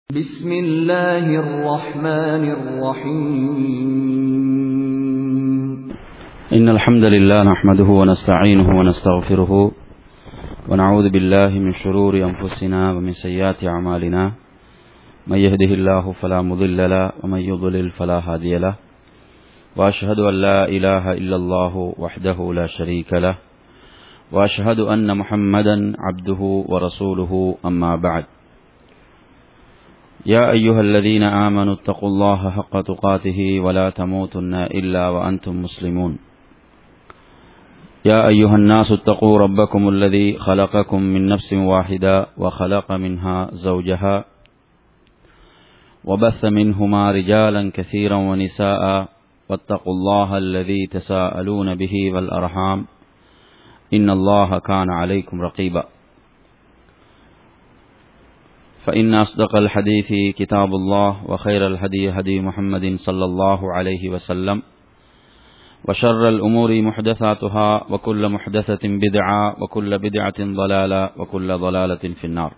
بسم الله الرحمن الرحيم إن الحمد لله نحمده ونستعينه ونستغفره ونعوذ بالله من شرور أنفسنا ومن سيئات أعمالنا من يهده الله فلا مضل له ومن يضلل فلا هادي له وأشهد أن لا إله إلا الله وحده لا شريك له وأشهد أن محمدا عبده ورسوله أما بعد يا أيها الذين آمنوا اتقوا الله حق تقاته ولا تموتن إلا وأنتم مسلمون يا أيها الناس اتقوا ربكم الذي خلقكم من نفس واحدة وخلق منها زوجها وبث منهما رجالا كثيرا ونساء واتقوا الله الذي تساءلون به والأرحام إن الله كان عليكم رقيبا فإن أصدق الحديث كتاب الله وخير الهدي هدي محمد صلى الله عليه وسلم وشر الأمور محدثاتها وكل محدثة بدعة وكل بدعة ضلالة وكل ضلالة في النار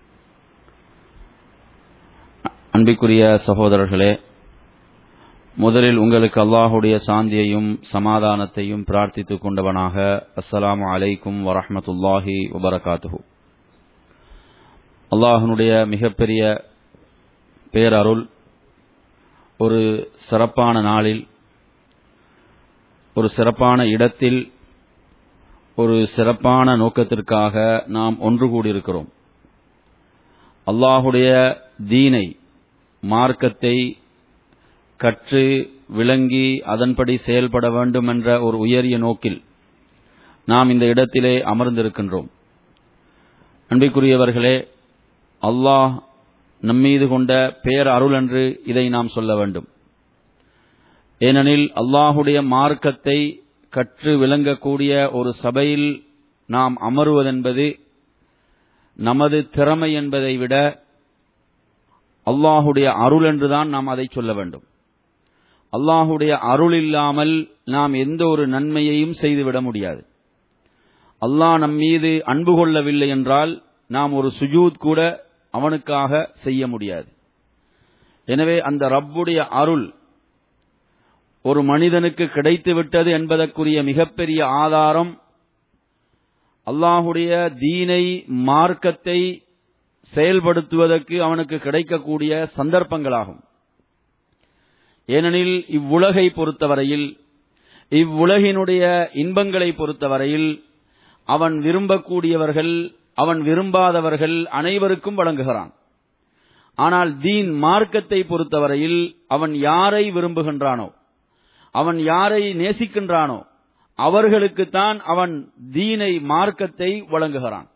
அன்பிற்குரிய சகோதரர்களே முதலில் உங்களுக்கு அல்லாஹுடைய சாந்தியையும் சமாதானத்தையும் பிரார்த்தித்துக் கொண்டவனாக அஸ்ஸலாமு அலைக்கும் வரஹமத்துல்லாஹி வபரகாத்துஹு அல்லாஹனுடைய மிகப்பெரிய பேரருள் ஒரு சிறப்பான நாளில் ஒரு சிறப்பான இடத்தில் ஒரு சிறப்பான நோக்கத்திற்காக நாம் ஒன்று கூடியிருக்கிறோம் அல்லாஹுடைய தீனை மார்க்கத்தை கற்று விளங்கி அதன்படி செயல்பட வேண்டும் என்ற ஒரு உயரிய நோக்கில் நாம் இந்த இடத்திலே அமர்ந்திருக்கின்றோம் அன்பிற்குரியவர்களே அல்லாஹ் நம்மீது கொண்ட பேர் அருள் என்று இதை நாம் சொல்ல வேண்டும் ஏனெனில் அல்லாஹுடைய மார்க்கத்தை கற்று விளங்கக்கூடிய ஒரு சபையில் நாம் அமருவதென்பது நமது திறமை என்பதை விட அல்லாஹுடைய அருள் என்றுதான் நாம் அதை சொல்ல வேண்டும் அல்லாஹுடைய அருள் இல்லாமல் நாம் எந்த ஒரு நன்மையையும் செய்துவிட முடியாது அல்லாஹ் நம் மீது அன்பு கொள்ளவில்லை என்றால் நாம் ஒரு சுஜூத் கூட அவனுக்காக செய்ய முடியாது எனவே அந்த ரப்புடைய அருள் ஒரு மனிதனுக்கு கிடைத்து விட்டது என்பதற்குரிய மிகப்பெரிய ஆதாரம் அல்லாஹுடைய தீனை மார்க்கத்தை செயல்படுத்துவதற்கு அவனுக்கு கிடைக்கக்கூடிய சந்தர்ப்பங்களாகும் ஏனெனில் இவ்வுலகை பொறுத்தவரையில் இவ்வுலகினுடைய இன்பங்களை பொறுத்தவரையில் அவன் விரும்பக்கூடியவர்கள் அவன் விரும்பாதவர்கள் அனைவருக்கும் வழங்குகிறான் ஆனால் தீன் மார்க்கத்தை பொறுத்தவரையில் அவன் யாரை விரும்புகின்றானோ அவன் யாரை நேசிக்கின்றானோ அவர்களுக்குத்தான் அவன் தீனை மார்க்கத்தை வழங்குகிறான்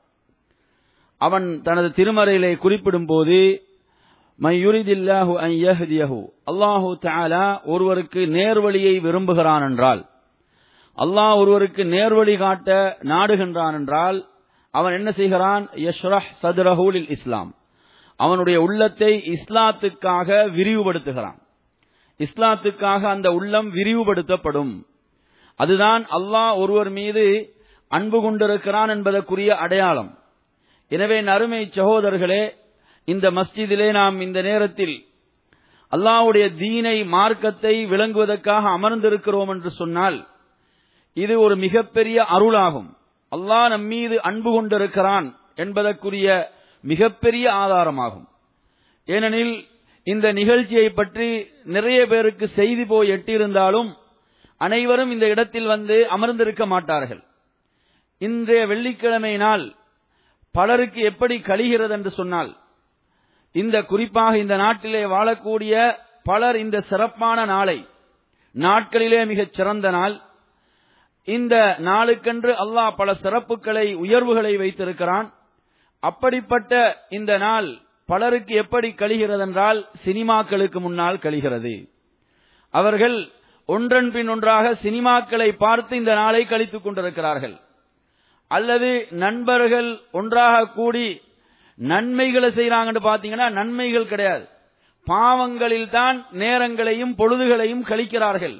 அவன் தனது திருமறையிலே குறிப்பிடும் போது மையுரிதில்லாஹு ஐயஹதியஹு அல்லாஹு தாலா ஒருவருக்கு நேர்வழியை விரும்புகிறான் என்றால் அல்லாஹ் ஒருவருக்கு நேர்வழி காட்ட நாடுகின்றான் என்றால் அவன் என்ன செய்கிறான் யஷ்ரஹ் சதுரஹூலில் இஸ்லாம் அவனுடைய உள்ளத்தை இஸ்லாத்துக்காக விரிவுபடுத்துகிறான் இஸ்லாத்துக்காக அந்த உள்ளம் விரிவுபடுத்தப்படும் அதுதான் அல்லாஹ் ஒருவர் மீது அன்பு கொண்டிருக்கிறான் என்பதற்குரிய அடையாளம் எனவே நறுமை சகோதரர்களே இந்த மஸ்ஜிதிலே நாம் இந்த நேரத்தில் அல்லாஹுடைய தீனை மார்க்கத்தை விளங்குவதற்காக அமர்ந்திருக்கிறோம் என்று சொன்னால் இது ஒரு மிகப்பெரிய அருளாகும் அல்லாஹ் நம் மீது அன்பு கொண்டிருக்கிறான் என்பதற்குரிய மிகப்பெரிய ஆதாரமாகும் ஏனெனில் இந்த நிகழ்ச்சியை பற்றி நிறைய பேருக்கு செய்தி போய் எட்டியிருந்தாலும் அனைவரும் இந்த இடத்தில் வந்து அமர்ந்திருக்க மாட்டார்கள் இன்றைய வெள்ளிக்கிழமை நாள் பலருக்கு எப்படி கழிகிறது என்று சொன்னால் இந்த குறிப்பாக இந்த நாட்டிலே வாழக்கூடிய பலர் இந்த சிறப்பான நாளை நாட்களிலே மிகச் சிறந்த நாள் இந்த நாளுக்கென்று அல்லாஹ் பல சிறப்புகளை உயர்வுகளை வைத்திருக்கிறான் அப்படிப்பட்ட இந்த நாள் பலருக்கு எப்படி கழிகிறது என்றால் சினிமாக்களுக்கு முன்னால் கழிகிறது அவர்கள் ஒன்றன் பின் ஒன்றாக சினிமாக்களை பார்த்து இந்த நாளை கழித்துக் கொண்டிருக்கிறார்கள் அல்லது நண்பர்கள் ஒன்றாக கூடி நன்மைகளை செய்யறாங்கன்னு பாத்தீங்கன்னா நன்மைகள் கிடையாது பாவங்களில் தான் நேரங்களையும் பொழுதுகளையும் கழிக்கிறார்கள்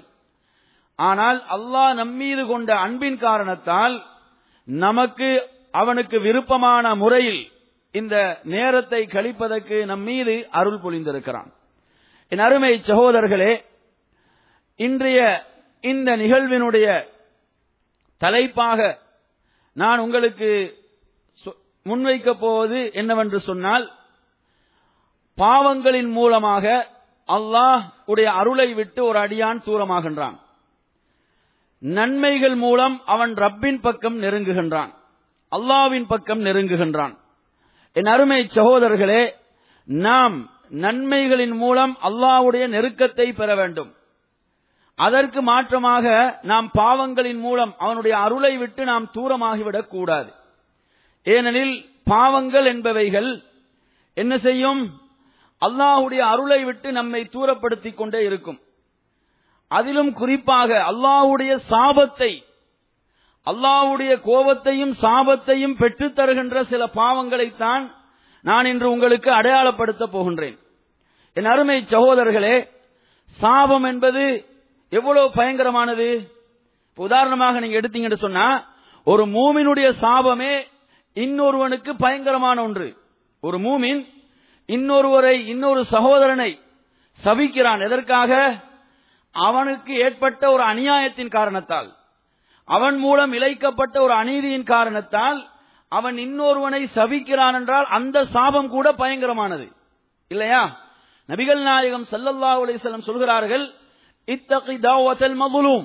ஆனால் அல்லாஹ் நம்மீது கொண்ட அன்பின் காரணத்தால் நமக்கு அவனுக்கு விருப்பமான முறையில் இந்த நேரத்தை கழிப்பதற்கு நம் மீது அருள் பொழிந்திருக்கிறான் என் அருமை சகோதரர்களே இன்றைய இந்த நிகழ்வினுடைய தலைப்பாக நான் உங்களுக்கு சொ- முன்வைக்கப் போவது என்னவென்று சொன்னால் பாவங்களின் மூலமாக அல்லாஹ் உடைய அருளை விட்டு ஒரு அடியான் தூரமாகின்றான் நன்மைகள் மூலம் அவன் ரப்பின் பக்கம் நெருங்குகின்றான் அல்லாவின் பக்கம் நெருங்குகின்றான் என் அருமை சகோதரர்களே நாம் நன்மைகளின் மூலம் அல்லாஹ்வுடைய நெருக்கத்தை பெற வேண்டும் அதற்கு மாற்றமாக நாம் பாவங்களின் மூலம் அவனுடைய அருளை விட்டு நாம் தூரமாகிவிடக் கூடாது ஏனெனில் பாவங்கள் என்பவைகள் என்ன செய்யும் அல்லாஹ்வுடைய அருளை விட்டு நம்மை தூரப்படுத்திக் கொண்டே இருக்கும் அதிலும் குறிப்பாக அல்லாஹ்வுடைய சாபத்தை அல்லாஹ்வுடைய கோபத்தையும் சாபத்தையும் பெற்றுத் தருகின்ற சில பாவங்களைத்தான் நான் இன்று உங்களுக்கு அடையாளப்படுத்த போகின்றேன் என் அருமை சகோதரர்களே சாபம் என்பது எவ்வளவு பயங்கரமானது இப்ப உதாரணமாக நீங்க எடுத்தீங்கன்னு சொன்னா ஒரு மூமினுடைய சாபமே இன்னொருவனுக்கு பயங்கரமான ஒன்று ஒரு மூமின் இன்னொருவரை இன்னொரு சகோதரனை சபிக்கிறான் எதற்காக அவனுக்கு ஏற்பட்ட ஒரு அநியாயத்தின் காரணத்தால் அவன் மூலம் இழைக்கப்பட்ட ஒரு அநீதியின் காரணத்தால் அவன் இன்னொருவனை சபிக்கிறான் என்றால் அந்த சாபம் கூட பயங்கரமானது இல்லையா நபிகள் நாயகம் ஸல்லல்லாஹு அலைஹி வஸல்லம் சொல்கிறார்கள் இத்தகி தாவத்தல் மظلوم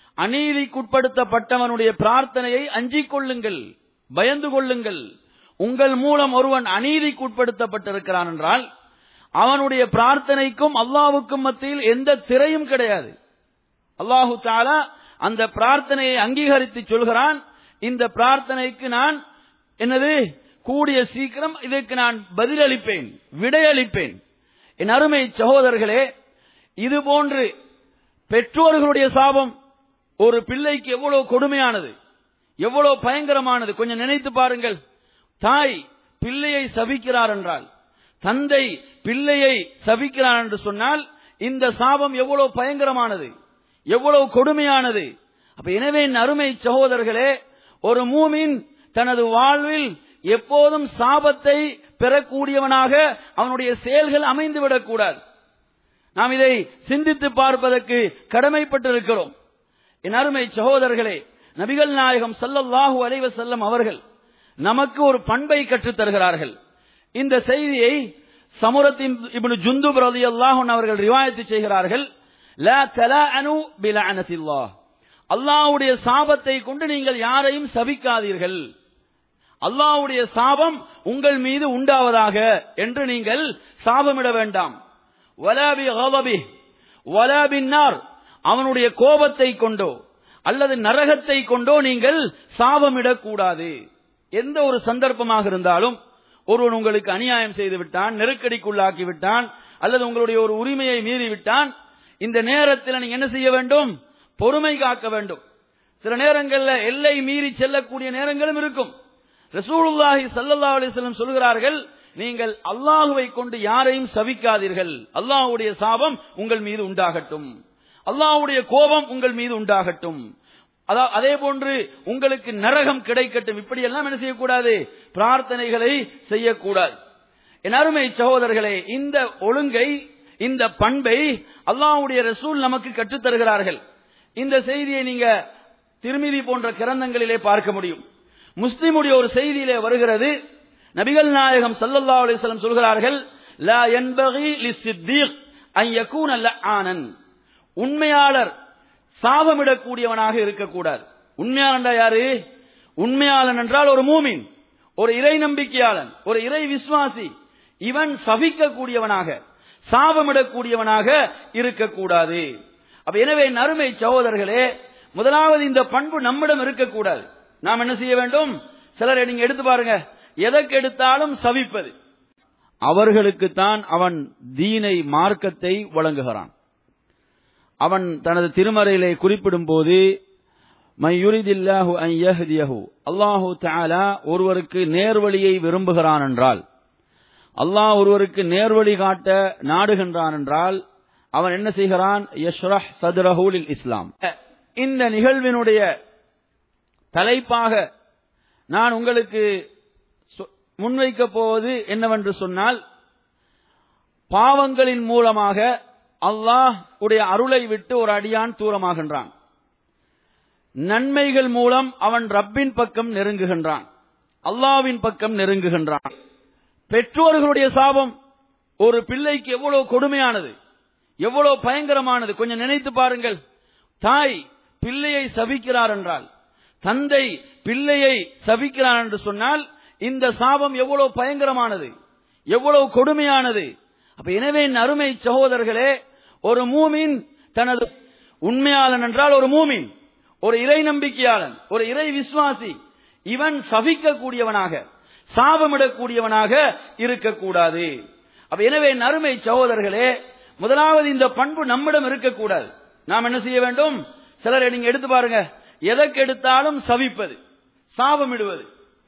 அநீதிக்குட்படுத்தப்பட்டவனுடைய பிரார்த்தனையை அஞ்சிக் கொள்ளுங்கள் பயந்து கொள்ளுங்கள் உங்கள் மூலம் ஒருவன் அநீதிக்குட்படுத்தப்பட்டிருக்கிறான் என்றால் அவனுடைய பிரார்த்தனைக்கும் அல்லாஹ்வுக்கும் மத்தியில் எந்த திரையும் கிடையாது அல்லாஹு தாலா அந்த பிரார்த்தனையை அங்கீகரித்து சொல்கிறான் இந்த பிரார்த்தனைக்கு நான் என்னது கூடிய சீக்கிரம் இதற்கு நான் பதிலளிப்பேன் விடையளிப்பேன் என் அருமை சகோதரர்களே இது போன்று பெற்றோர்களுடைய சாபம் ஒரு பிள்ளைக்கு எவ்வளவு கொடுமையானது எவ்வளவு பயங்கரமானது கொஞ்சம் நினைத்து பாருங்கள் தாய் பிள்ளையை சபிக்கிறார் என்றால் தந்தை பிள்ளையை சபிக்கிறார் என்று சொன்னால் இந்த சாபம் எவ்வளவு பயங்கரமானது எவ்வளவு கொடுமையானது அப்ப எனவே என் அருமை சகோதரர்களே ஒரு மூமின் தனது வாழ்வில் எப்போதும் சாபத்தை பெறக்கூடியவனாக அவனுடைய செயல்கள் அமைந்துவிடக் கூடாது நாம் இதை சிந்தித்து பார்ப்பதற்கு கடமைப்பட்டிருக்கிறோம் என் அருமை சகோதரர்களே நபிகள் நாயகம் ஸல்லல்லாஹு அலைஹி வஸல்லம் அவர்கள் நமக்கு ஒரு பண்பை கற்றுத் தருகிறார்கள் இந்த செய்தியை சமுரத்தின் இப்னு ஜுந்துப் ரலியல்லாஹு அன்ஹு அவர்கள் ரிவாயத்து செய்கிறார்கள் லா தலாஅனு பிலஅனத்தில்லாஹ் அல்லாஹ்வுடைய சாபத்தை கொண்டு நீங்கள் யாரையும் சபிக்காதீர்கள் அல்லாஹ்வுடைய சாபம் உங்கள் மீது உண்டாவதாக என்று நீங்கள் சாபமிட வேண்டாம் வலா பி கதபி வலா பின்னார் அவனுடைய கோபத்தை கொண்டோ அல்லது நரகத்தை கொண்டோ நீங்கள் சாபமிடக்கூடாது எந்த ஒரு சந்தர்ப்பமாக இருந்தாலும் ஒருவன் உங்களுக்கு அநியாயம் செய்து விட்டான் நெருக்கடிக்குள்ளாக்கி விட்டான் அல்லது உங்களுடைய ஒரு உரிமையை மீறி விட்டான் இந்த நேரத்தில் நீங்க என்ன செய்ய வேண்டும் பொறுமை காக்க வேண்டும் சில நேரங்கள்ல எல்லை மீறி செல்லக்கூடிய நேரங்களும் இருக்கும் ரசூலுல்லாஹி ஸல்லல்லாஹு அலைஹி வஸல்லம் சொல்கிறார்கள் நீங்கள் அல்லாஹுவை கொண்டு யாரையும் சபிக்காதீர்கள் அல்லாஹ்வுடைய சாபம் உங்கள் மீது உண்டாகட்டும் அல்லாஹ்வுடைய கோபம் உங்கள் மீது உண்டாகட்டும் அதா- அதே போன்று உங்களுக்கு நரகம் கிடைக்கட்டும் இப்படி எல்லாம் என்ன செய்யக்கூடாது பிரார்த்தனைகளை செய்யக்கூடாது என் அருமை சகோதரர்களே இந்த ஒழுங்கை இந்த பண்பை அல்லாஹ்வுடைய ரசூல் நமக்கு கற்றுத் தருகிறார்கள் இந்த செய்தியை நீங்க திருமிதி போன்ற கிரந்தங்களிலே பார்க்க முடியும் முஸ்லிமுடைய ஒரு செய்தியிலே வருகிறது நபிகள் நாயகம் ஸல்லல்லாஹு அலைஹி வஸல்லம் சொல்கிறார்கள் லா யன்பகி லிஸ்ஸித்தீக் அன் யகூன லஆனன் உண்மையாளர் சாபமிடக்கூடியவனாக இருக்கக்கூடாது உண்மையாளன்டா யாரு உண்மையாளன் என்றால் ஒரு மூமின் ஒரு இறை நம்பிக்கையாளன் ஒரு இறை விசுவாசி இவன் சபிக்கக்கூடியவனாக சாபமிடக்கூடியவனாக இருக்கக்கூடாது அப்ப எனவே நறுமை சகோதரர்களே முதலாவது இந்த பண்பு நம்மிடம் இருக்கக்கூடாது நாம் என்ன செய்ய வேண்டும் சிலரை நீங்க எடுத்து பாருங்க எதற்கு எடுத்தாலும் சபிப்பது அவர்களுக்குத்தான் அவன் தீனை மார்க்கத்தை வழங்குகிறான் அவன் தனது திருமறையிலே குறிப்பிடும் போது மையுரிதில்லாஹு அன் யஹ்தியஹு அல்லாஹு தஆலா ஒருவருக்கு நேர்வழியை விரும்புகிறான் என்றால் அல்லாஹ் ஒருவருக்கு நேர்வழி காட்ட நாடுகின்றான் என்றால் அவன் என்ன செய்கிறான் யஷ்ரஹ் சதுரஹு லில் இஸ்லாம் இந்த நிகழ்வினுடைய தலைப்பாக நான் உங்களுக்கு சொ- முன்வைக்க போவது என்னவென்று சொன்னால் பாவங்களின் மூலமாக அல்லாஹ் உடைய அருளை விட்டு ஒரு அடியான் தூரமாகின்றான் நன்மைகள் மூலம் அவன் ரப்பின் பக்கம் நெருங்குகின்றான் அல்லாவின் பக்கம் நெருங்குகின்றான் பெற்றோர்களுடைய சாபம் ஒரு பிள்ளைக்கு எவ்வளவு கொடுமையானது எவ்வளவு பயங்கரமானது கொஞ்சம் நினைத்து பாருங்கள் தாய் பிள்ளையை சபிக்கிறார் என்றால் தந்தை பிள்ளையை சபிக்கிறார் என்று சொன்னால் இந்த சாபம் எவ்வளவு பயங்கரமானது எவ்வளவு கொடுமையானது அப்ப எனவே என் அருமை சகோதரர்களே ஒரு மூமின் தனது உண்மையாளன் என்றால் ஒரு மூமின் ஒரு இறை நம்பிக்கையாளன் ஒரு இறை விசுவாசி இவன் சபிக்கக்கூடியவனாக சாபமிடக்கூடியவனாக இருக்கக்கூடாது அப்ப எனவே என் அருமை சகோதரர்களே முதலாவது இந்த பண்பு நம்மிடம் இருக்கக்கூடாது நாம் என்ன செய்ய வேண்டும் சிலரை நீங்க எடுத்து பாருங்க எதற்கு எடுத்தாலும் சபிப்பது சாபமிடுவது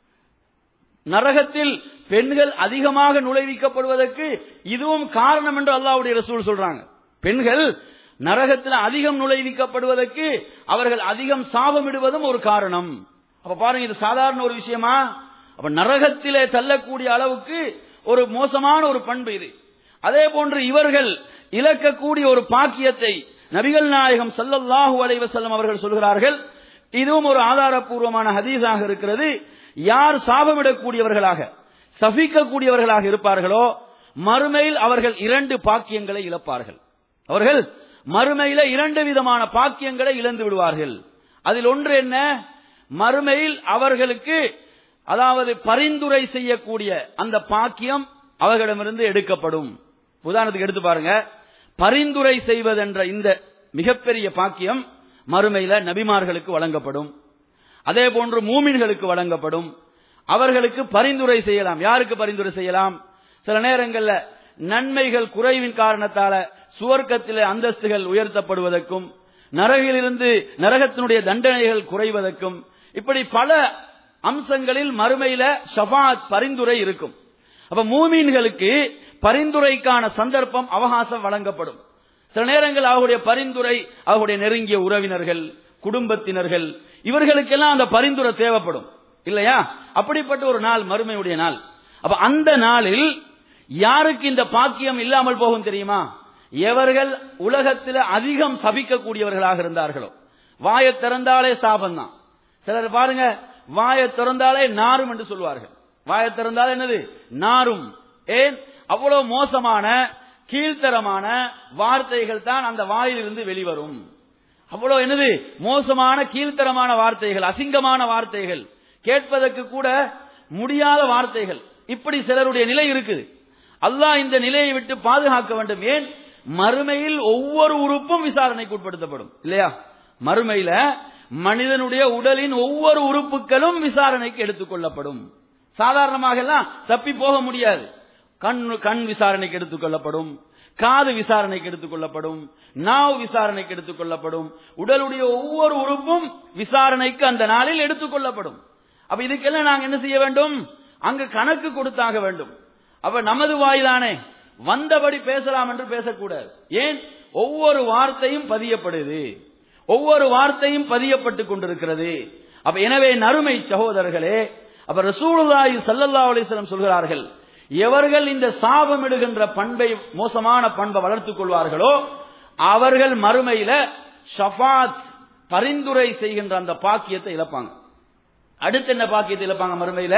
நரகத்தில் பெண்கள் அதிகமாக நுழைவிக்கப்படுவதற்கு இதுவும் காரணம் என்று அல்லாவுடைய ரசூல் சொல்றாங்க பெண்கள் நரகத்தில் அதிகம் நுழைவிக்கப்படுவதற்கு அவர்கள் அதிகம் சாபமிடுவதும் ஒரு காரணம் அப்ப பாருங்க இது சாதாரண ஒரு விஷயமா அப்ப நரகத்திலே தள்ளக்கூடிய அளவுக்கு ஒரு மோசமான ஒரு பண்பு இது அதே போன்று இவர்கள் இழக்கக்கூடிய ஒரு பாக்கியத்தை நபிகள் நாயகம் சல்லல்லாஹு அலைஹி வஸல்லம் அவர்கள் சொல்கிறார்கள் இதுவும் ஒரு ஆதாரப்பூர்வமான ஹதீஸாக இருக்கிறது யார் சாபமிடக்கூடியவர்களாக சபிக்கக்கூடியவர்களாக இருப்பார்களோ மறுமையில் அவர்கள் இரண்டு பாக்கியங்களை இழப்பார்கள் அவர்கள் மறுமையில இரண்டு விதமான பாக்கியங்களை இழந்து விடுவார்கள் அதில் ஒன்று என்ன மறுமையில் அவர்களுக்கு அதாவது பரிந்துரை செய்யக்கூடிய அந்த பாக்கியம் அவர்களிடமிருந்து எடுக்கப்படும் உதாரணத்துக்கு எடுத்து பாருங்க பரிந்துரை செய்வதென்ற இந்த மிகப்பெரிய பாக்கியம் மறுமையில நபிமார்களுக்கு வழங்கப்படும் அதே போன்று மூமின்களுக்கு வழங்கப்படும் அவர்களுக்கு பரிந்துரை செய்யலாம் யாருக்கு பரிந்துரை செய்யலாம் சில நேரங்கள்ல நன்மைகள் குறைவின் காரணத்தால சுவர்க்கத்திலே அந்தஸ்துகள் உயர்த்தப்படுவதற்கும் நரகிலிருந்து நரகத்தினுடைய தண்டனைகள் குறைவதற்கும் இப்படி பல அம்சங்களில் மறுமையில ஷபாத் பரிந்துரை இருக்கும் அப்ப மூமீன்களுக்கு பரிந்துரைக்கான சந்தர்ப்பம் அவகாசம் வழங்கப்படும் சில நேரங்கள் அவருடைய பரிந்துரை அவருடைய நெருங்கிய உறவினர்கள் குடும்பத்தினர்கள் இவர்களுக்கெல்லாம் அந்த பரிந்துரை தேவைப்படும் இல்லையா அப்படிப்பட்ட ஒரு நாள் மறுமையுடைய நாள் அப்ப அந்த நாளில் யாருக்கு இந்த பாக்கியம் இல்லாமல் போகும் தெரியுமா எவர்கள் உலகத்தில் அதிகம் சபிக்கக்கூடியவர்களாக இருந்தார்களோ வாயை திறந்தாலே சாபம் தான் சிலர் பாருங்க வாயை திறந்தாலே நாரும் என்று சொல்வார்கள் வாயை திறந்தாலே என்னது நாரும் ஏன் அவ்வளவு மோசமான கீழ்த்தரமான வார்த்தைகள் தான் அந்த வாயிலிருந்து வெளிவரும் அவ்வளவு என்னது மோசமான கீழ்த்தரமான வார்த்தைகள் அசிங்கமான வார்த்தைகள் கேட்பதற்கு கூட முடியாத வார்த்தைகள் இப்படி சிலருடைய நிலை இருக்குது அல்லாஹ் இந்த நிலையை விட்டு பாதுகாக்க வேண்டும் ஏன் மறுமையில் ஒவ்வொரு உறுப்பும் விசாரணைக்கு உட்படுத்தப்படும் இல்லையா மறுமையில மனிதனுடைய உடலின் ஒவ்வொரு உறுப்புகளும் விசாரணைக்கு எடுத்துக் கொள்ளப்படும் சாதாரணமாக எல்லாம் தப்பி போக முடியாது கண் கண் விசாரணைக்கு எடுத்துக் கொள்ளப்படும் காது விசாரணைக்கு எடுத்துக் கொள்ளப்படும் நாவ் விசாரணைக்கு எடுத்துக் கொள்ளப்படும் உடலுடைய ஒவ்வொரு உறுப்பும் விசாரணைக்கு அந்த நாளில் எடுத்துக் கொள்ளப்படும் அப்ப இதுக்கெல்லாம் நாங்க என்ன செய்ய வேண்டும் அங்கு கணக்கு கொடுத்தாக வேண்டும் அப்ப நமது வாயிலானே வந்தபடி பேசலாம் என்று பேசக்கூடாது ஏன் ஒவ்வொரு வார்த்தையும் பதியப்படுது ஒவ்வொரு வார்த்தையும் பதியப்பட்டுக் கொண்டிருக்கிறது அப்ப எனவே நறுமை சகோதரர்களே அப்ப ரசூலுல்லாஹி ஸல்லல்லாஹு அலைஹி வஸல்லம் சொல்கிறார்கள் எவர்கள் இந்த சாபமிடுகின்ற பண்பை மோசமான பண்பை வளர்த்துக் கொள்வார்களோ அவர்கள் மறுமையில ஷஃபாத் பரிந்துரை செய்கின்ற அந்த பாக்கியத்தை இழப்பாங்க அடுத்து என்ன பாக்கியத்தை இழப்பாங்க மறுமையில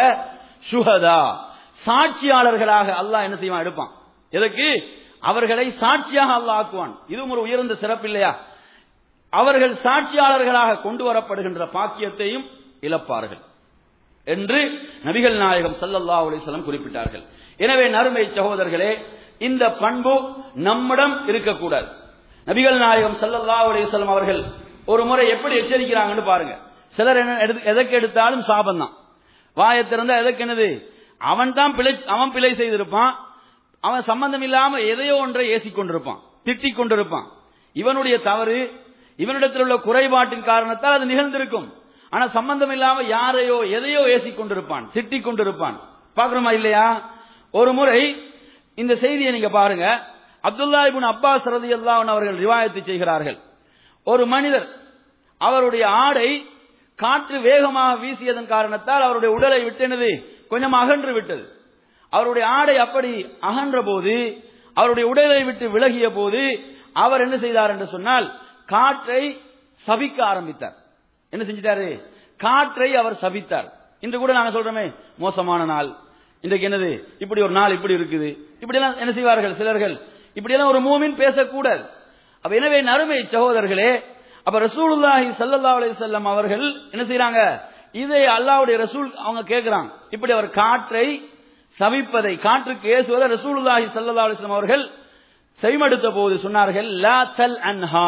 சுஹதா சாட்சியாளர்களாக அல்லாஹ் என்ன செய்வான் எடுப்பான் எதற்கு அவர்களை சாட்சியாக அல்லாஹ் ஆக்குவான் இதுவும் ஒரு உயர்ந்த சிறப்பு இல்லையா அவர்கள் சாட்சியாளர்களாக கொண்டு வரப்படுகின்ற பாக்கியத்தையும் இழப்பார்கள் என்று நபிகள் நாயகம் சல்லல்லாஹு அலைஹி வஸல்லம் குறிப்பிட்டார்கள் எனவே நறுமை சகோதரர்களே இந்த பண்பு நம்மிடம் இருக்கக்கூடாது நபிகள் நாயகம் சல்லல்லாஹு அலைஹி வஸல்லம் அவர்கள் ஒரு முறை எப்படி எச்சரிக்கிறாங்கன்னு பாருங்க சிலர் என்ன எடுத்து- எதற்கு எடுத்தாலும் சாபம் தான் வாயை திறந்தா எதற்கு என்னது அவன் தான் பிழை அவன் பிழை செய்திருப்பான் அவன் சம்பந்தம் இல்லாம எதையோ ஒன்றை ஏசிக் கொண்டிருப்பான் திட்டிக் கொண்டிருப்பான் இவனுடைய தவறு இவனிடத்தில் உள்ள குறைபாட்டின் காரணத்தால் அது நிகழ்ந்திருக்கும் ஆனா சம்பந்தம் இல்லாம யாரையோ எதையோ ஏசிக் கொண்டிருப்பான் திட்டிக் கொண்டிருப்பான் பாக்குறோமா இல்லையா ஒரு முறை இந்த செய்தியை நீங்க பாருங்க அப்துல்லா இப்னு அப்பாஸ் ரலியல்லாஹு அவர்கள் ரிவாயத்து செய்கிறார்கள் ஒரு மனிதர் அவருடைய ஆடை காற்று வேகமாக வீசியதன் காரணத்தால் அவருடைய உடலை விட்டெனது கொஞ்சம் அகன்று விட்டது அவருடைய ஆடை அப்படி அகன்ற போது அவருடைய உடலை விட்டு விலகிய போது அவர் என்ன செய்தார் என்று சொன்னால் காற்றை சபிக்க ஆரம்பித்தார் என்ன செஞ்சிட்டாரு காற்றை அவர் சபித்தார் இன்று கூட நாங்க சொல்றோமே மோசமான நாள் இன்றைக்கு என்னது இப்படி ஒரு நாள் இப்படி இருக்குது இப்படி எல்லாம் என்ன செய்வார்கள் சிலர்கள் இப்படி எல்லாம் ஒரு மூமின் பேசக்கூடாது அப்ப எனவே நறுமை சகோதரர்களே அப்ப ரசூலுல்லாஹி ஸல்லல்லாஹு அலைஹி வஸல்லம் அவர்கள் என்ன செய்றாங்க இதை அல்லாஹ்வுடைய ரசூல் அவங்க கேட்கிறாங்க இப்படி அவர் காற்றை சபிப்பதை காற்றுக்கு ஏசுவதை ரசூலுல்லாஹி ஸல்லல்லாஹு அலைஹி வஸல்லம் அவர்கள் செய்மடுத்த போது சொன்னார்கள் லா தல் அன்ஹா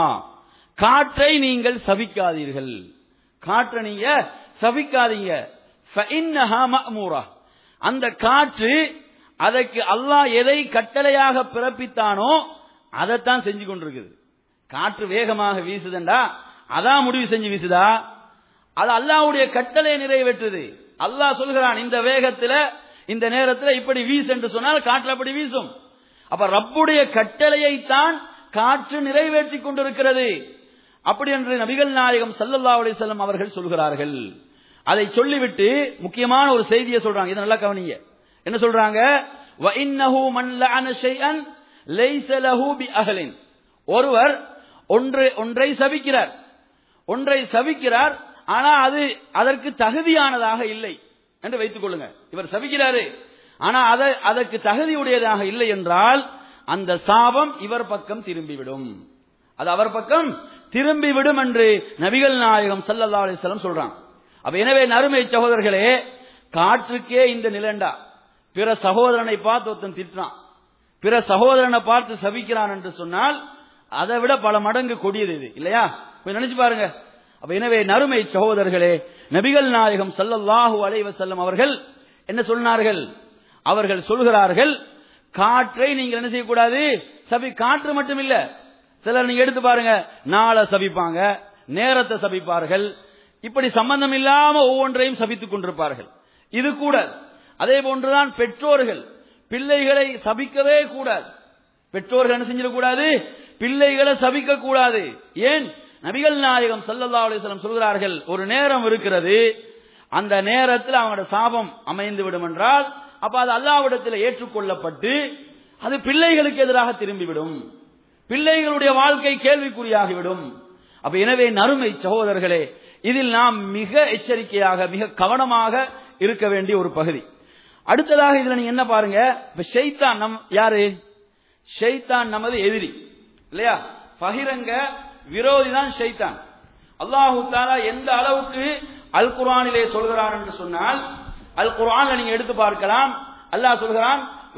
காற்றை நீங்கள் சபிக்காதீர்கள் காற்றை நீங்க சபிக்காதீங்க ஃபஇன்னஹா மஅமூரா அந்த காற்று அதற்கு அல்லாஹ் எதை கட்டளையாக பிறப்பித்தானோ அதைத்தான் செஞ்சு கொண்டிருக்குது காற்று வேகமாக வீசுதண்டா அதான் முடிவு செஞ்சு வீசுதா அது அல்லாஹ்வுடைய கட்டளை நிறைவேற்றுது அல்லாஹ் சொல்கிறான் இந்த வேகத்துல இந்த நேரத்தில் இப்படி வீசு என்று சொன்னால் காற்று அப்படி வீசும் அப்ப ரப்புடைய கட்டளையை தான் காற்று நிறைவேற்றி கொண்டிருக்கிறது அப்படி என்று நபிகள் நாயகம் சல்லல்லா அலிசல்லம் அவர்கள் சொல்கிறார்கள் அதை சொல்லிவிட்டு முக்கியமான ஒரு செய்தியை சொல்றாங்க இதை நல்லா கவனிங்க என்ன சொல்றாங்க وَإِنَّهُ مَنْ لَعَنَ شَيْئًا لَيْسَ لَهُ بِأَهْلٍ ஒருவர் ஒன்று ஒன்றை சபிக்கிறார் ஒன்றை சபிக்கிறார் ஆனா அது அதற்கு தகுதியானதாக இல்லை என்று வைத்துக் கொள்ளுங்க இவர் சபிக்கிறாரு ஆனா அதை அதற்கு தகுதியுடையதாக இல்லை என்றால் அந்த சாபம் இவர் பக்கம் திரும்பிவிடும் அது அவர் பக்கம் திரும்பிவிடும் என்று நபிகள் நாயகம் சல்லல்லா அலிஸ்லாம் சொல்றான் அப்ப எனவே நறுமை சகோதரர்களே காற்றுக்கே இந்த நிலண்டா பிற சகோதரனை பார்த்து ஒருத்தன் திட்டுறான் பிற சகோதரனை பார்த்து சபிக்கிறான் என்று சொன்னால் அதை விட பல மடங்கு கொடியது இது இல்லையா கொஞ்சம் நினைச்சு பாருங்க அப்ப எனவே நறுமை சகோதரர்களே நபிகள் நாயகம் சல்லல்லாஹு அலைவ செல்லம் அவர்கள் என்ன சொன்னார்கள் அவர்கள் சொல்கிறார்கள் காற்றை நீங்கள் என்ன செய்யக்கூடாது சபி காற்று மட்டும் இல்ல சிலர் நீங்க எடுத்து பாருங்க நாளை சபிப்பாங்க நேரத்தை சபிப்பார்கள் இப்படி சம்பந்தம் இல்லாம ஒவ்வொன்றையும் சபித்துக் கொண்டிருப்பார்கள் இது கூட அதே போன்றுதான் பெற்றோர்கள் பிள்ளைகளை சபிக்கவே கூடாது பெற்றோர்கள் என்ன செஞ்சிடக்கூடாது பிள்ளைகளை சபிக்க கூடாது ஏன் நபிகள் நாயகம் சல்லல்லா அலிஸ்லாம் சொல்கிறார்கள் ஒரு நேரம் இருக்கிறது அந்த நேரத்தில் அவங்களோட சாபம் அமைந்து விடும் என்றால் அப்ப அது அல்லாவிடத்தில் ஏற்றுக்கொள்ளப்பட்டு அது பிள்ளைகளுக்கு எதிராக திரும்பிவிடும் பிள்ளைகளுடைய வாழ்க்கை கேள்விக்குறியாகிவிடும் அப்ப எனவே நறுமை சகோதரர்களே இதில் நாம் மிக எச்சரிக்கையாக மிக கவனமாக இருக்க வேண்டிய ஒரு பகுதி அடுத்ததாக இதுல நீங்க என்ன பாருங்க இப்ப ஷைத்தான் நம் யாரு ஷைத்தான் நமது எதிரி இல்லையா பகிரங்க விரோதி தான் ஷைத்தான் அல்லாஹு தாலா எந்த அளவுக்கு அல் குரானிலே சொல்கிறான் என்று சொன்னால் அல் குரான்ல நீங்க எடுத்து பார்க்கலாம் அல்லாஹ் சொல்கிறான்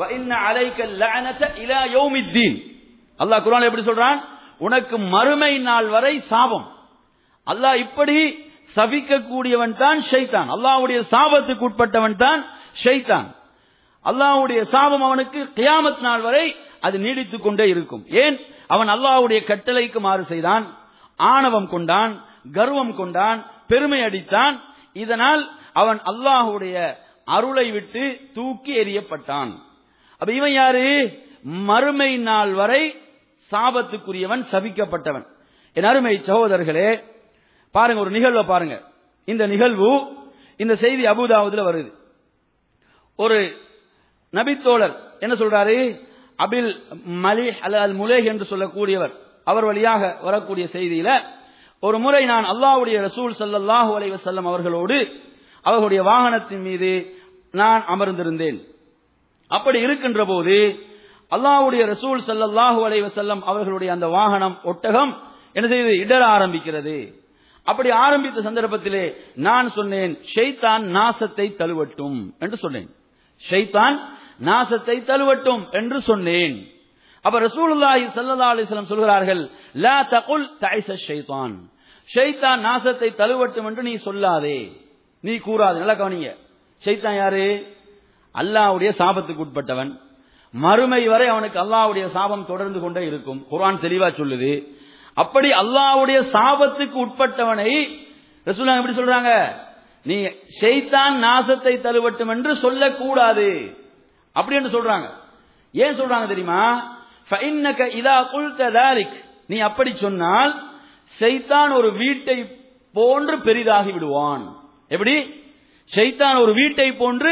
அல்லாஹ் குரான் எப்படி சொல்றான் உனக்கு மறுமை நாள் வரை சாபம் அல்லாஹ் இப்படி சபிக்க கூடியவன் தான் ஷைத்தான் அல்லாஹ்வுடைய சாபத்துக்கு உட்பட்டவன் தான் ஷைத்தான் அல்லாஹ்வுடைய சாபம் அவனுக்கு கியாமத் நாள் வரை அது நீடித்துக் கொண்டே இருக்கும் ஏன் அவன் அல்லாஹ்வுடைய கட்டளைக்கு மாறு செய்தான் ஆணவம் கொண்டான் கர்வம் கொண்டான் பெருமை அடித்தான் இதனால் அவன் அல்லாஹுடைய அருளை விட்டு தூக்கி எறியப்பட்டான் அப்ப இவன் யாரு மறுமை நாள் வரை சாபத்துக்குரியவன் சபிக்கப்பட்டவன் என் அருமை சகோதரர்களே பாருங்க ஒரு நிகழ்வை பாருங்க இந்த நிகழ்வு இந்த செய்தி அபுதாவுதுல வருது ஒரு நபித்தோழர் என்ன சொல்றாரு அபில் மலி அல்ல முலேஹ் என்று சொல்லக்கூடியவர் அவர் வழியாக வரக்கூடிய செய்தியில ஒரு முறை நான் அல்லாஹ்வுடைய ரசூல் சல்லல்லாஹு அலைஹி வஸல்லம் அவர்களோடு அவர்களுடைய வாகனத்தின் மீது நான் அமர்ந்திருந்தேன் அப்படி இருக்கின்ற போது அல்லாஹ்வுடைய ரசூல் சல்லல்லாஹு அலைஹி வஸல்லம் அவர்களுடைய அந்த வாகனம் ஒட்டகம் என்ன செய்து இடர ஆரம்பிக்கிறது அப்படி ஆரம்பித்த சந்தர்ப்பத்திலே நான் சொன்னேன் ஷைத்தான் நாசத்தை தழுவட்டும் என்று சொன்னேன் ஷைத்தான் நாசத்தை தழுவட்டும் என்று சொன்னேன் அப்ப ரசூலுல்லாஹி ஸல்லல்லாஹு அலைஹி வஸல்லம் சொல்கிறார்கள் லா தகுல் தைஸ ஷைத்தான் ஷைத்தான் நாசத்தை தழுவட்டும் என்று நீ சொல்லாதே நீ கூறாது நல்லா கவனிங்க ஷைத்தான் யாரு அல்லாஹ்வுடைய சாபத்துக்கு உட்பட்டவன் மறுமை வரை அவனுக்கு அல்லாஹ்வுடைய சாபம் தொடர்ந்து கொண்டே இருக்கும் குர்ஆன் தெளிவா சொல்லுது அப்படி அல்லாஹ்வுடைய சாபத்துக்கு உட்பட்டவனை ரசூலுல்லாஹ் எப்படி சொல்றாங்க நீ ஷைத்தான் நாசத்தை தழுவட்டும் என்று சொல்லக்கூடாது அப்படி என்று சொல்றாங்க ஏன் சொல்றாங்க தெரியுமா فإنك إذا قلت ذلك நீ அப்படி சொன்னால் ஷைத்தான் ஒரு வீட்டை போன்று பெரிதாகி விடுவான் எப்படி ஷைத்தான் ஒரு வீட்டை போன்று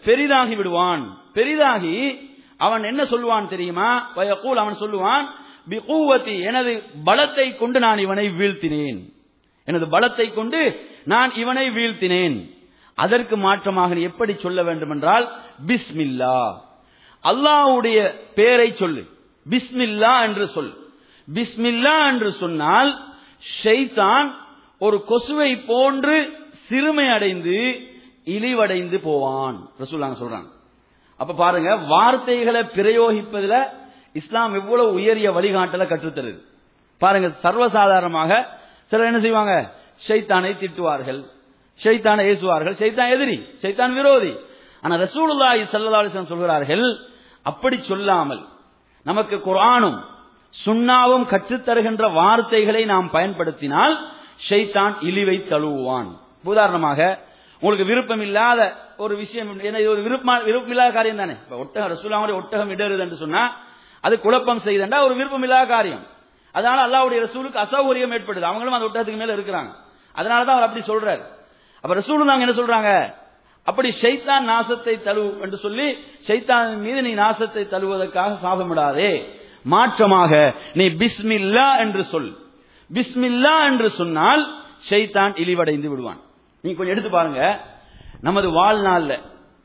பெரிதாகி விடுவான் பெரிதாகி அவன் என்ன சொல்லுவான் தெரியுமா வயக்கூல் அவன் சொல்லுவான் பிகூவத்தி எனது பலத்தை கொண்டு நான் இவனை வீழ்த்தினேன் எனது பலத்தை கொண்டு நான் இவனை வீழ்த்தினேன் அதற்கு மாற்றமாக நீ எப்படி சொல்ல வேண்டும் என்றால் பிஸ்மில்லா அல்லாஹ்வுடைய பெயரை சொல்லு பிஸ்மில்லா என்று சொல் பிஸ்மில்லா என்று சொன்னால் ஷைத்தான் ஒரு கொசுவை போன்று சிறுமை அடைந்து இழிவடைந்து போவான் ரசூல்லாங்க சொல்றாங்க அப்ப பாருங்க வார்த்தைகளை பிரயோகிப்பதுல இஸ்லாம் எவ்வளவு உயரிய வழிகாட்டல கற்றுத்தருது பாருங்க சர்வசாதாரணமாக சிலர் என்ன செய்வாங்க ஷைத்தானை திட்டுவார்கள் ஷைத்தானை ஏசுவார்கள் ஷைத்தான் எதிரி ஷைத்தான் விரோதி ஆனா ரசூலுல்லாஹி ஸல்லல்லாஹு அலைஹி வஸல்லம் சொல்கிறார்கள் அப்படி சொல்லாமல் நமக்கு குர்ஆனும் சுன்னாவும் கற்றுத்தருகின்ற வார்த்தைகளை நாம் பயன்படுத்தினால் ஷைத்தான் இழிவை தழுவுவான் உதாரணமாக உங்களுக்கு விருப்பம் இல்லாத ஒரு விஷயம் என்ன இது ஒரு விருப்பம் விருப்பம் இல்லாத காரியம் தானே இப்ப ஒட்டகம் ரசூலாவுடைய ஒட்டகம் இடருது என்று சொன்னா அது குழப்பம் செய்தண்டா ஒரு விருப்பம் இல்லாத காரியம் அதனால அல்லாவுடைய ரசூலுக்கு அசௌகரியம் ஏற்படுது அவங்களும் அந்த ஒட்டகத்துக்கு மேல இருக்கிறாங்க அதனாலதான் அவர் அப்படி சொல்றாரு அப்ப ரசூலு நாங்க என்ன சொல்றாங்க அப்படி ஷைத்தான் நாசத்தை தழுவு என்று சொல்லி ஷைத்தான் மீது நீ நாசத்தை தழுவதற்காக சாபமிடாதே மாற்றமாக நீ பிஸ்மில்லா என்று சொல் பிஸ்மில்லா என்று சொன்னால் ஷைத்தான் இழிவடைந்து விடுவான் நீங்க கொஞ்சம் எடுத்து பாருங்க நமது வாழ்நாள்ல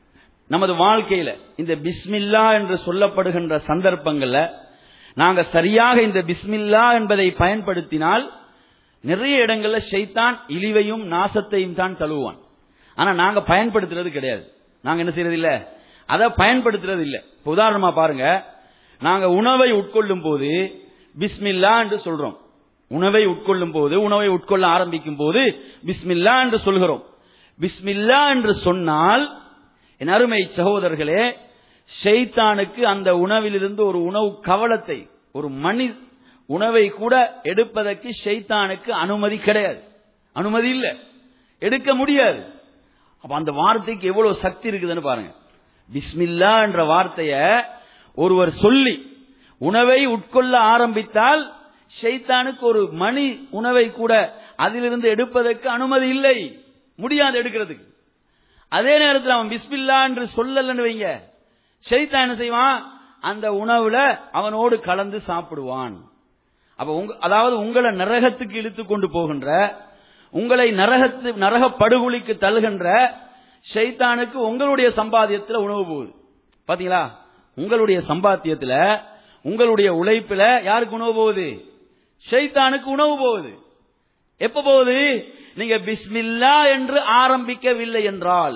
நமது வாழ்க்கையில இந்த பிஸ்மில்லா என்று சொல்லப்படுகின்ற சந்தர்ப்பங்கள்ல நாங்க சரியாக இந்த பிஸ்மில்லா என்பதை பயன்படுத்தினால் நிறைய இடங்கள்ல ஷைத்தான் இழிவையும் நாசத்தையும் தான் தழுவான் ஆனா நாங்க பயன்படுத்துறது கிடையாது நாங்க என்ன செய்யறது இல்ல அதை பயன்படுத்துறது இல்ல இப்ப உதாரணமா பாருங்க நாங்க உணவை உட்கொள்ளும் போது பிஸ்மில்லா என்று சொல்றோம் உணவை உட்கொள்ளும் போது உணவை உட்கொள்ள ஆரம்பிக்கும் போது பிஸ்மில்லா என்று சொல்கிறோம் பிஸ்மில்லா என்று சொன்னால் என் அருமை சகோதரர்களே ஷைத்தானுக்கு அந்த உணவிலிருந்து ஒரு உணவு கவலத்தை ஒரு மணி உணவை கூட எடுப்பதற்கு ஷைத்தானுக்கு அனுமதி கிடையாது அனுமதி இல்ல எடுக்க முடியாது அப்ப அந்த வார்த்தைக்கு எவ்வளவு சக்தி இருக்குதுன்னு பாருங்க பிஸ்மில்லா என்ற வார்த்தைய ஒருவர் சொல்லி உணவை உட்கொள்ள ஆரம்பித்தால் ஷைத்தானுக்கு ஒரு மணி உணவை கூட அதிலிருந்து எடுப்பதற்கு அனுமதி இல்லை முடியாது எடுக்கிறதுக்கு அதே நேரத்தில் அவன் பிஸ்மில்லா என்று சொல்லலன்னு வைங்க ஷைத்தான் என்ன செய்வான் அந்த உணவுல அவனோடு கலந்து சாப்பிடுவான் அப்ப உங்க அதாவது உங்களை நரகத்துக்கு இழுத்து கொண்டு போகின்ற உங்களை நரகத்து நரக படுகொலிக்கு தள்ளுகின்ற ஷைத்தானுக்கு உங்களுடைய சம்பாத்தியத்தில் உணவு போகுது பாத்தீங்களா உங்களுடைய சம்பாத்தியத்தில் உங்களுடைய உழைப்புல யாருக்கு உணவு போகுது ஷைத்தானுக்கு உணவு போகுது எப்ப போகுது நீங்க பிஸ்மில்லா என்று ஆரம்பிக்கவில்லை என்றால்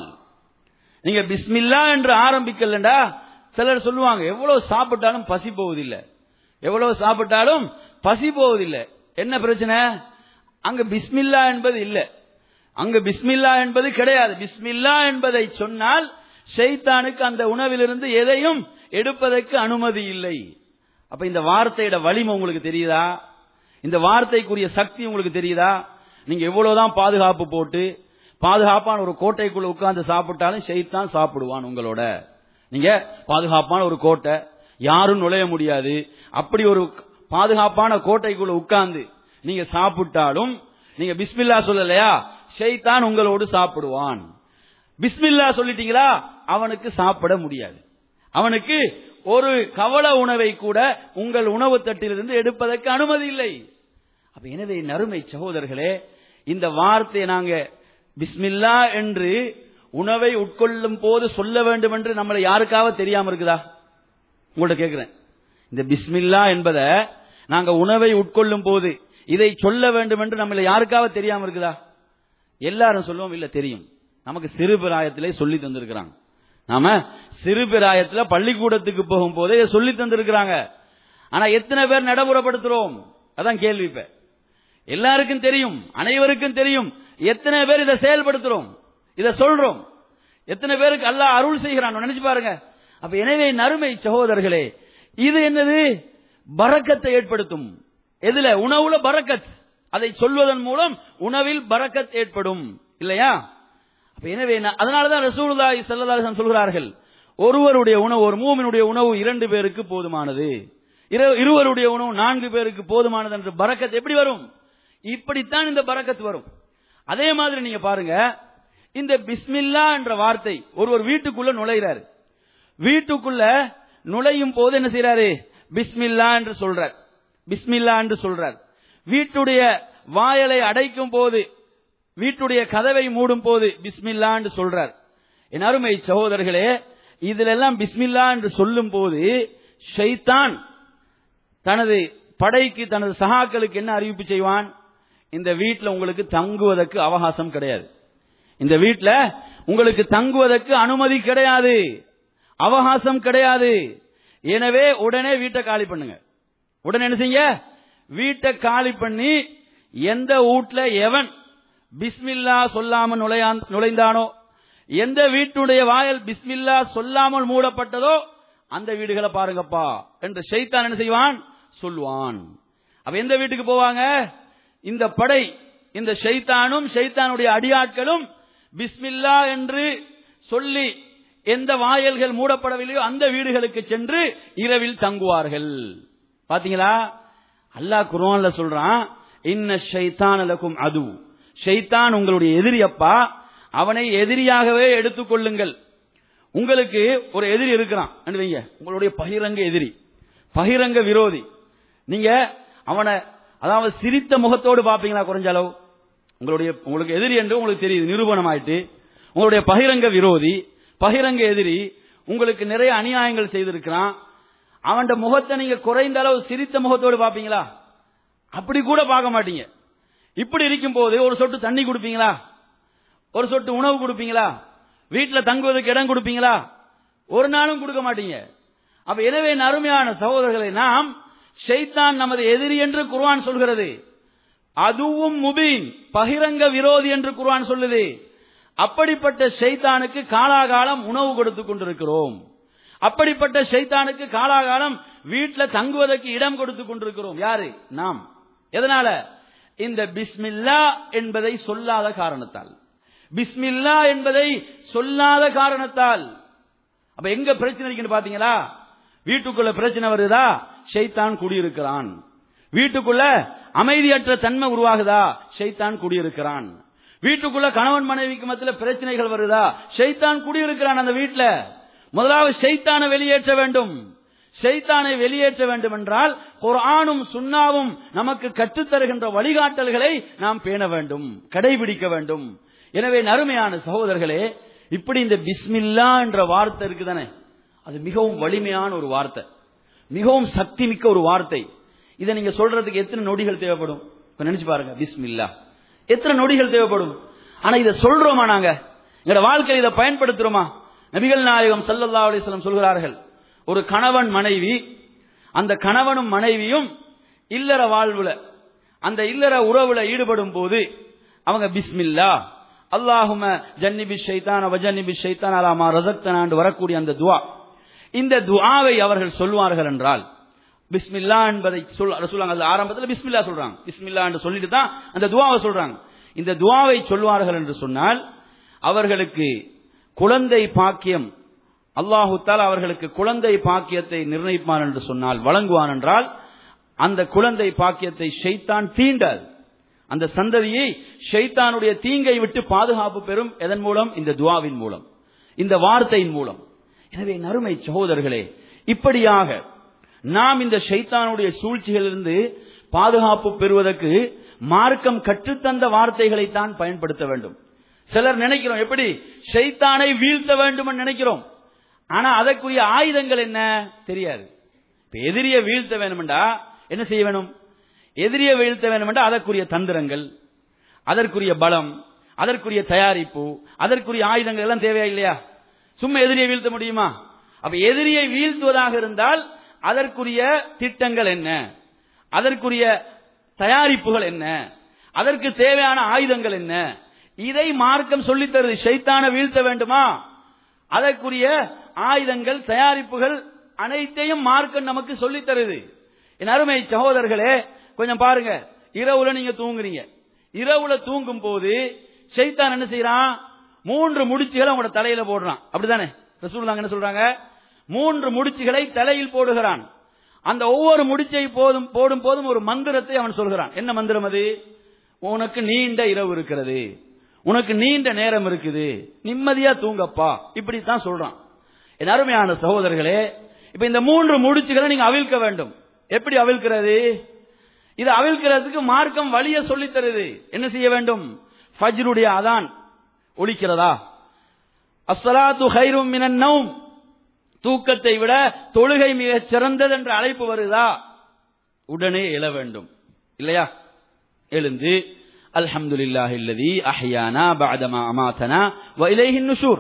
நீங்க பிஸ்மில்லா என்று ஆரம்பிக்கலண்டா சிலர் சொல்லுவாங்க எவ்வளவு சாப்பிட்டாலும் பசி போவதில்லை எவ்வளவு சாப்பிட்டாலும் பசி போவதில்லை என்ன பிரச்சனை அங்க பிஸ்மில்லா என்பது இல்ல அங்க பிஸ்மில்லா என்பது கிடையாது பிஸ்மில்லா என்பதை சொன்னால் ஷைத்தானுக்கு அந்த உணவிலிருந்து எதையும் எடுப்பதற்கு அனுமதி இல்லை அப்ப இந்த வார்த்தையோட வலிமை உங்களுக்கு தெரியுதா இந்த வார்த்தைக்குரிய சக்தி உங்களுக்கு தெரியுதா நீங்க எவ்வளவுதான் பாதுகாப்பு போட்டு பாதுகாப்பான ஒரு கோட்டைக்குள்ள உட்கார்ந்து சாப்பிட்டாலும் ஷைத்தான் சாப்பிடுவான் உங்களோட நீங்க பாதுகாப்பான ஒரு கோட்டை யாரும் நுழைய முடியாது அப்படி ஒரு பாதுகாப்பான கோட்டைக்குள்ள உட்கார்ந்து நீங்க சாப்பிட்டாலும் நீங்க பிஸ்மில்லா சொல்லலையா ஷைத்தான் உங்களோடு சாப்பிடுவான் பிஸ்மில்லா சொல்லிட்டீங்களா அவனுக்கு சாப்பிட முடியாது அவனுக்கு ஒரு கவல உணவை கூட உங்கள் உணவு தட்டிலிருந்து எடுப்பதற்கு அனுமதி இல்லை அப்ப எனவே நறுமை சகோதரர்களே இந்த வார்த்தையை நாங்க பிஸ்மில்லா என்று உணவை உட்கொள்ளும் போது சொல்ல வேண்டும் என்று நம்மளை யாருக்காவது தெரியாம இருக்குதா உங்கள்ட்ட கேட்கிறேன் இந்த பிஸ்மில்லா என்பதை நாங்க உணவை உட்கொள்ளும் போது இதை சொல்ல வேண்டும் என்று நம்மளை யாருக்காவது தெரியாம இருக்குதா எல்லாரும் சொல்லுவோம் இல்ல தெரியும் நமக்கு சிறு பிராயத்திலே சொல்லி தந்திருக்கிறாங்க நாம சிறு பிராயத்துல பள்ளிக்கூடத்துக்கு போகும் போதே இதை சொல்லி தந்திருக்கிறாங்க ஆனா எத்தனை பேர் நடைமுறைப்படுத்துறோம் அதான் கேள்வி இப்ப எல்லாருக்கும் தெரியும் அனைவருக்கும் தெரியும் எத்தனை பேர் இதை செயல்படுத்துறோம் இதை சொல்றோம் எத்தனை பேருக்கு அல்லாஹ் அருள் செய்கிறான் நினைச்சு பாருங்க அப்ப எனவே நறுமை சகோதரர்களே இது என்னது பறக்கத்தை ஏற்படுத்தும் எதுல உணவுல பறக்கத் அதை சொல்வதன் மூலம் உணவில் பறக்கத் ஏற்படும் இல்லையா அப்ப எனவே அதனாலதான் ரசூலுல்லாஹி ஸல்லல்லாஹு அலைஹி சொல்கிறார்கள் ஒருவருடைய உணவு ஒரு மூமினுடைய உணவு இரண்டு பேருக்கு போதுமானது இருவருடைய உணவு நான்கு பேருக்கு போதுமானது என்ற பறக்கத் எப்படி வரும் இப்படித்தான் இந்த பறக்கத் வரும் அதே மாதிரி நீங்க பாருங்க இந்த பிஸ்மில்லா என்ற வார்த்தை ஒருவர் வீட்டுக்குள்ள நுழைகிறார் வீட்டுக்குள்ள நுழையும் போது என்ன செய்யறாரு பிஸ்மில்லா என்று சொல்றார் பிஸ்மில்லா என்று சொல்றார் வீட்டுடைய வாயலை அடைக்கும் போது வீட்டுடைய கதவை மூடும் போது பிஸ்மில்லா என்று சொல்றார் என் அருமை சகோதரர்களே இதுல எல்லாம் பிஸ்மில்லா என்று சொல்லும் போது ஷைத்தான் தனது படைக்கு தனது சகாக்களுக்கு என்ன அறிவிப்பு செய்வான் இந்த வீட்டில் உங்களுக்கு தங்குவதற்கு அவகாசம் கிடையாது இந்த வீட்டில் உங்களுக்கு தங்குவதற்கு அனுமதி கிடையாது அவகாசம் கிடையாது எனவே உடனே வீட்டை காலி பண்ணுங்க உடனே என்ன செய்யுங்க வீட்டை காலி பண்ணி எந்த வீட்ல எவன் பிஸ்மில்லா சொல்லாமல் நுழையான் நுழைந்தானோ எந்த வீட்டுடைய வாயல் பிஸ்மில்லா சொல்லாமல் மூடப்பட்டதோ அந்த வீடுகளை பாருங்கப்பா என்று ஷைத்தான் என்ன செய்வான் சொல்வான் அப்ப எந்த வீட்டுக்கு போவாங்க இந்த படை இந்த ஷைத்தானும் ஷைத்தானுடைய அடியாட்களும் பிஸ்மில்லா என்று சொல்லி எந்த வாயல்கள் மூடப்படவில்லையோ அந்த வீடுகளுக்கு சென்று இரவில் தங்குவார்கள் பாத்தீங்களா அல்லாஹ் குர்ஆன்ல சொல்றான் இன்ன ஷைத்தான் லக்கும் அது ஷைத்தான் உங்களுடைய எதிரி அப்பா அவனை எதிரியாகவே எடுத்துக்கொள்ளுங்கள் உங்களுக்கு ஒரு எதிரி இருக்கிறான் என்று வைங்க உங்களுடைய பகிரங்க எதிரி பகிரங்க விரோதி நீங்க அவனை அதாவது சிரித்த முகத்தோடு பாப்பீங்களா குறைஞ்ச அளவு உங்களுடைய உங்களுக்கு எதிரி என்று உங்களுக்கு தெரியுது நிரூபணம் ஆயிட்டு உங்களுடைய பகிரங்க விரோதி பகிரங்க எதிரி உங்களுக்கு நிறைய அநியாயங்கள் செய்திருக்கிறான் அவன் முகத்தை நீங்க குறைந்த அளவு சிரித்த முகத்தோடு பாப்பீங்களா அப்படி கூட பார்க்க மாட்டீங்க இப்படி இருக்கும் போது ஒரு சொட்டு தண்ணி கொடுப்பீங்களா ஒரு சொட்டு உணவு கொடுப்பீங்களா வீட்டுல தங்குவதற்கு இடம் கொடுப்பீங்களா ஒரு நாளும் கொடுக்க மாட்டீங்க அப்ப எனவே நறுமையான சகோதரர்களை நாம் ஷைத்தான் நமது எதிரி என்று குர்ஆன் சொல்கிறது அதுவும் முபீன் பகிரங்க விரோதி என்று குர்ஆன் சொல்லுது அப்படிப்பட்ட ஷைத்தானுக்கு காலாகாலம் உணவு கொடுத்து கொண்டிருக்கிறோம் அப்படிப்பட்ட ஷைத்தானுக்கு காலாகாலம் வீட்டில் தங்குவதற்கு இடம் கொடுத்து கொண்டிருக்கிறோம் யாரு நாம் எதனால இந்த பிஸ்மில்லா என்பதை சொல்லாத காரணத்தால் பிஸ்மில்லா என்பதை சொல்லாத காரணத்தால் அப்ப எங்க பிரச்சனை இருக்குன்னு பாத்தீங்களா வீட்டுக்குள்ள பிரச்சனை வருதா ஷைத்தான் குடியிருக்கிறான் வீட்டுக்குள்ள அமைதியற்ற தன்மை உருவாகுதா ஷைத்தான் குடியிருக்கிறான் வீட்டுக்குள்ள கணவன் மனைவிக்கு மத்தியில் பிரச்சனைகள் வருதா ஷைத்தான் குடியிருக்கிறான் அந்த வீட்டுல முதலாவது ஷைத்தானை வெளியேற்ற வேண்டும் ஷைத்தானை வெளியேற்ற வேண்டும் என்றால் குர்ஆனும் சுன்னாவும் நமக்கு கற்றுத்தருகின்ற வழிகாட்டல்களை நாம் பேண வேண்டும் கடைபிடிக்க வேண்டும் எனவே நறுமையான சகோதரர்களே இப்படி இந்த பிஸ்மில்லா என்ற வார்த்தை இருக்குதானே அது மிகவும் வலிமையான ஒரு வார்த்தை மிகவும் சக்தி மிக்க ஒரு வார்த்தை இதை நீங்க சொல்றதுக்கு எத்தனை நொடிகள் தேவைப்படும் இப்ப நினைச்சு பாருங்க பிஸ்மில்லா எத்தனை நொடிகள் தேவைப்படும் ஆனா இதை சொல்றோமா நாங்க எங்களோட வாழ்க்கையில் இதை பயன்படுத்துறோமா நபிகள் நாயகம் சல்லல்லா அலிஸ்லம் சொல்கிறார்கள் ஒரு கணவன் மனைவி அந்த கணவனும் மனைவியும் இல்லற வாழ்வுல அந்த இல்லற உறவுல ஈடுபடும் போது அவங்க பிஸ்மில்லா அல்லாஹும ஜன்னிபி ஷைத்தான் வஜன்னிபி ஷைத்தான் அலாமா ரசக்தனாண்டு வரக்கூடிய அந்த துவா இந்த துஆவை அவர்கள் சொல்வார்கள் என்றால் பிஸ்மில்லா என்பதை சொல் சொல்லுவாங்க அது ஆரம்பத்தில் பிஸ்மில்லா சொல்றாங்க பிஸ்மில்லா என்று சொல்லிட்டு தான் அந்த துவாவை சொல்றாங்க இந்த துவாவை சொல்வார்கள் என்று சொன்னால் அவர்களுக்கு குழந்தை பாக்கியம் அல்லாஹு தாலா அவர்களுக்கு குழந்தை பாக்கியத்தை நிர்ணயிப்பான் என்று சொன்னால் வழங்குவான் என்றால் அந்த குழந்தை பாக்கியத்தை ஷைத்தான் தீண்டாது அந்த சந்ததியை ஷைத்தானுடைய தீங்கை விட்டு பாதுகாப்பு பெறும் எதன் மூலம் இந்த துவாவின் மூலம் இந்த வார்த்தையின் மூலம் எனவே நறுமை சகோதரர்களே இப்படியாக நாம் இந்த ஷைத்தானுடைய சூழ்ச்சிகளிலிருந்து பாதுகாப்பு பெறுவதற்கு மார்க்கம் கற்றுத்தந்த வார்த்தைகளை தான் பயன்படுத்த வேண்டும் சிலர் நினைக்கிறோம் எப்படி ஷைத்தானை வீழ்த்த வேண்டும் நினைக்கிறோம் ஆனா அதற்குரிய ஆயுதங்கள் என்ன தெரியாது இப்ப எதிரிய வீழ்த்த வேணும்டா என்ன செய்ய வேணும் எதிரிய வீழ்த்த வேண்டுமென்றா அதற்குரிய தந்திரங்கள் அதற்குரிய பலம் அதற்குரிய தயாரிப்பு அதற்குரிய ஆயுதங்கள் எல்லாம் தேவையா இல்லையா சும்மா எதிரியை வீழ்த்த முடியுமா அப்ப எதிரியை வீழ்த்துவதாக இருந்தால் அதற்குரிய திட்டங்கள் என்ன அதற்குரிய தயாரிப்புகள் என்ன அதற்கு தேவையான ஆயுதங்கள் என்ன இதை மார்க்கம் சொல்லித் தருது ஷைத்தான வீழ்த்த வேண்டுமா அதற்குரிய ஆயுதங்கள் தயாரிப்புகள் அனைத்தையும் மார்க்கம் நமக்கு சொல்லித் தருது என் அருமை சகோதரர்களே கொஞ்சம் பாருங்க இரவுல நீங்க தூங்குறீங்க இரவுல தூங்கும் போது ஷைத்தான் என்ன செய்யறான் மூன்று முடிச்சுகளை உங்களோட தலையில போடுறான் அப்படிதானே ரசூலுல்லாஹ் என்ன சொல்றாங்க மூன்று முடிச்சுகளை தலையில் போடுகிறான் அந்த ஒவ்வொரு முடிச்சை போதும் போடும் போதும் ஒரு மந்திரத்தை அவன் சொல்கிறான் என்ன மந்திரம் அது உனக்கு நீண்ட இரவு இருக்கிறது உனக்கு நீண்ட நேரம் இருக்குது நிம்மதியா தூங்கப்பா இப்படித்தான் சொல்றான் என் அருமையான சகோதரர்களே இப்ப இந்த மூன்று முடிச்சுகளை நீங்க அவிழ்க்க வேண்டும் எப்படி அவிழ்க்கிறது இது அவிழ்க்கிறதுக்கு மார்க்கம் வழிய சொல்லித் தருது என்ன செய்ய வேண்டும் ஃபஜ்ருடைய அதான் ஒலிக்கிறதா அஸ்ஸலாத்து ஹைரும் மினன் நௌம் தூக்கத்தை விட தொழுகை மிக சிறந்தது என்ற அழைப்பு வருதா உடனே எழ வேண்டும் இல்லையா எழுந்து அல்ஹம்துலில்லாஹி அல்லதி அஹ்யானா பஅதமா அமாதனா வ இலைஹின் நுஷூர்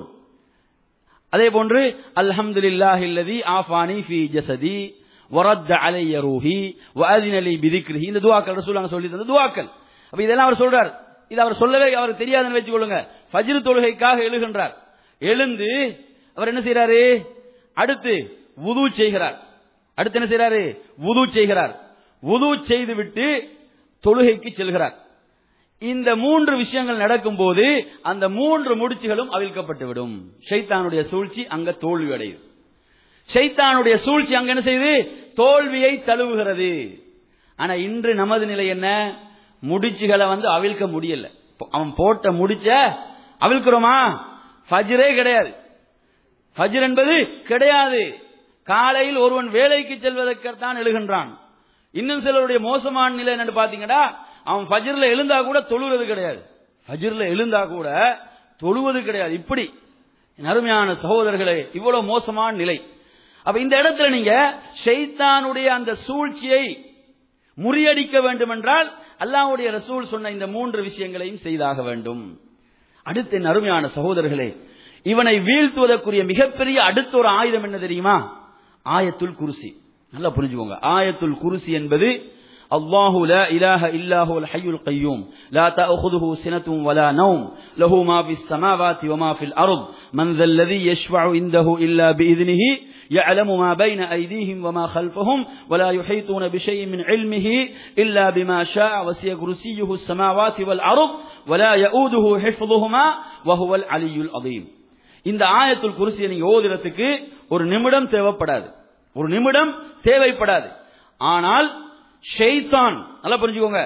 அதே போன்று அல்ஹம்துலில்லாஹி அல்லதி ஆஃபானி ஃபீ ஜஸதி வரத்த அலைய ரூஹி வஅதின லி பிதிக்ரிஹி இந்த துஆக்கள் ரசூலுல்லாஹ் சொல்லி தந்த துஆக்கள் அப்ப இதெல்லாம் அவர் சொல்றார் இது அவர் சொல்லவே அவருக்கு தெரியாதுன்னு வச்சுக்கொள்ளுங்க ஃபஜ்ர் தொழுகைக்காக எழுகின்றார் எழுந்து அவர் என்ன செய்யறாரு அடுத்து வுது செய்கிறார் அடுத்து என்ன செய்யறாரு வுது செய்கிறார் வுது செய்து விட்டு தொழுகைக்கு செல்கிறார் இந்த மூன்று விஷயங்கள் நடக்கும்போது அந்த மூன்று முடிச்சுகளும் அவிழ்க்கப்பட்டுவிடும் ஷைத்தானுடைய சூழ்ச்சி அங்க தோல்வி அடையுது ஷைத்தானுடைய சூழ்ச்சி அங்க என்ன செய்யுது தோல்வியை தழுவுகிறது ஆனா இன்று நமது நிலை என்ன முடிச்சுகளை வந்து அவிழ்க்க முடியல அவன் போட்ட முடிச்ச அவிழ்க்கிறோமா ஃபஜ்ரே கிடையாது ஃபஜ்ர் என்பது கிடையாது காலையில் ஒருவன் வேலைக்கு செல்வதற்குத்தான் எழுகின்றான் இன்னும் சிலருடைய மோசமான நிலை என்னன்னு பாத்தீங்கன்னா அவன் ஃபஜ்ர்ல எழுந்தா கூட தொழுவது கிடையாது ஃபஜ்ர்ல எழுந்தா கூட தொழுவது கிடையாது இப்படி என் அருமையான சகோதரர்களே இவ்வளவு மோசமான நிலை அப்ப இந்த இடத்துல நீங்க ஷைத்தானுடைய அந்த சூழ்ச்சியை முறியடிக்க வேண்டும் என்றால் அல்லாஹ்வுடைய ரசூல் சொன்ன இந்த மூன்று விஷயங்களையும் செய்தாக வேண்டும் அடுத்த என் அருமையான சகோதரர்களே இவனை வீழ்த்துவதற்குரிய மிகப்பெரிய அடுத்த ஒரு ஆயுதம் என்ன தெரியுமா ஆயத்துல் குருசி நல்லா புரிஞ்சுக்கோங்க ஆயத்துல் குருசி என்பது الله لا إله إلا هو الحي القيوم لا تأخذه سنة ولا نوم له ما في السماوات وما في الأرض من ذا الذي يشفع عنده إلا بإذنه يعلم ما بين أيديهم وما خلفهم ولا يحيطون بشيء من علمه إلا بما شاء وسع كرسيه السماوات والأرض ولا يؤوده حفظهما وهو العلي العظيم இந்த ஆயத்துல் குருசியை நீங்க ஓதுறதுக்கு ஒரு நிமிடம் தேவைப்படாது ஒரு நிமிடம் தேவைப்படாது ஆனால் ஷெய்தான் நல்லா புரிஞ்சுக்கோங்க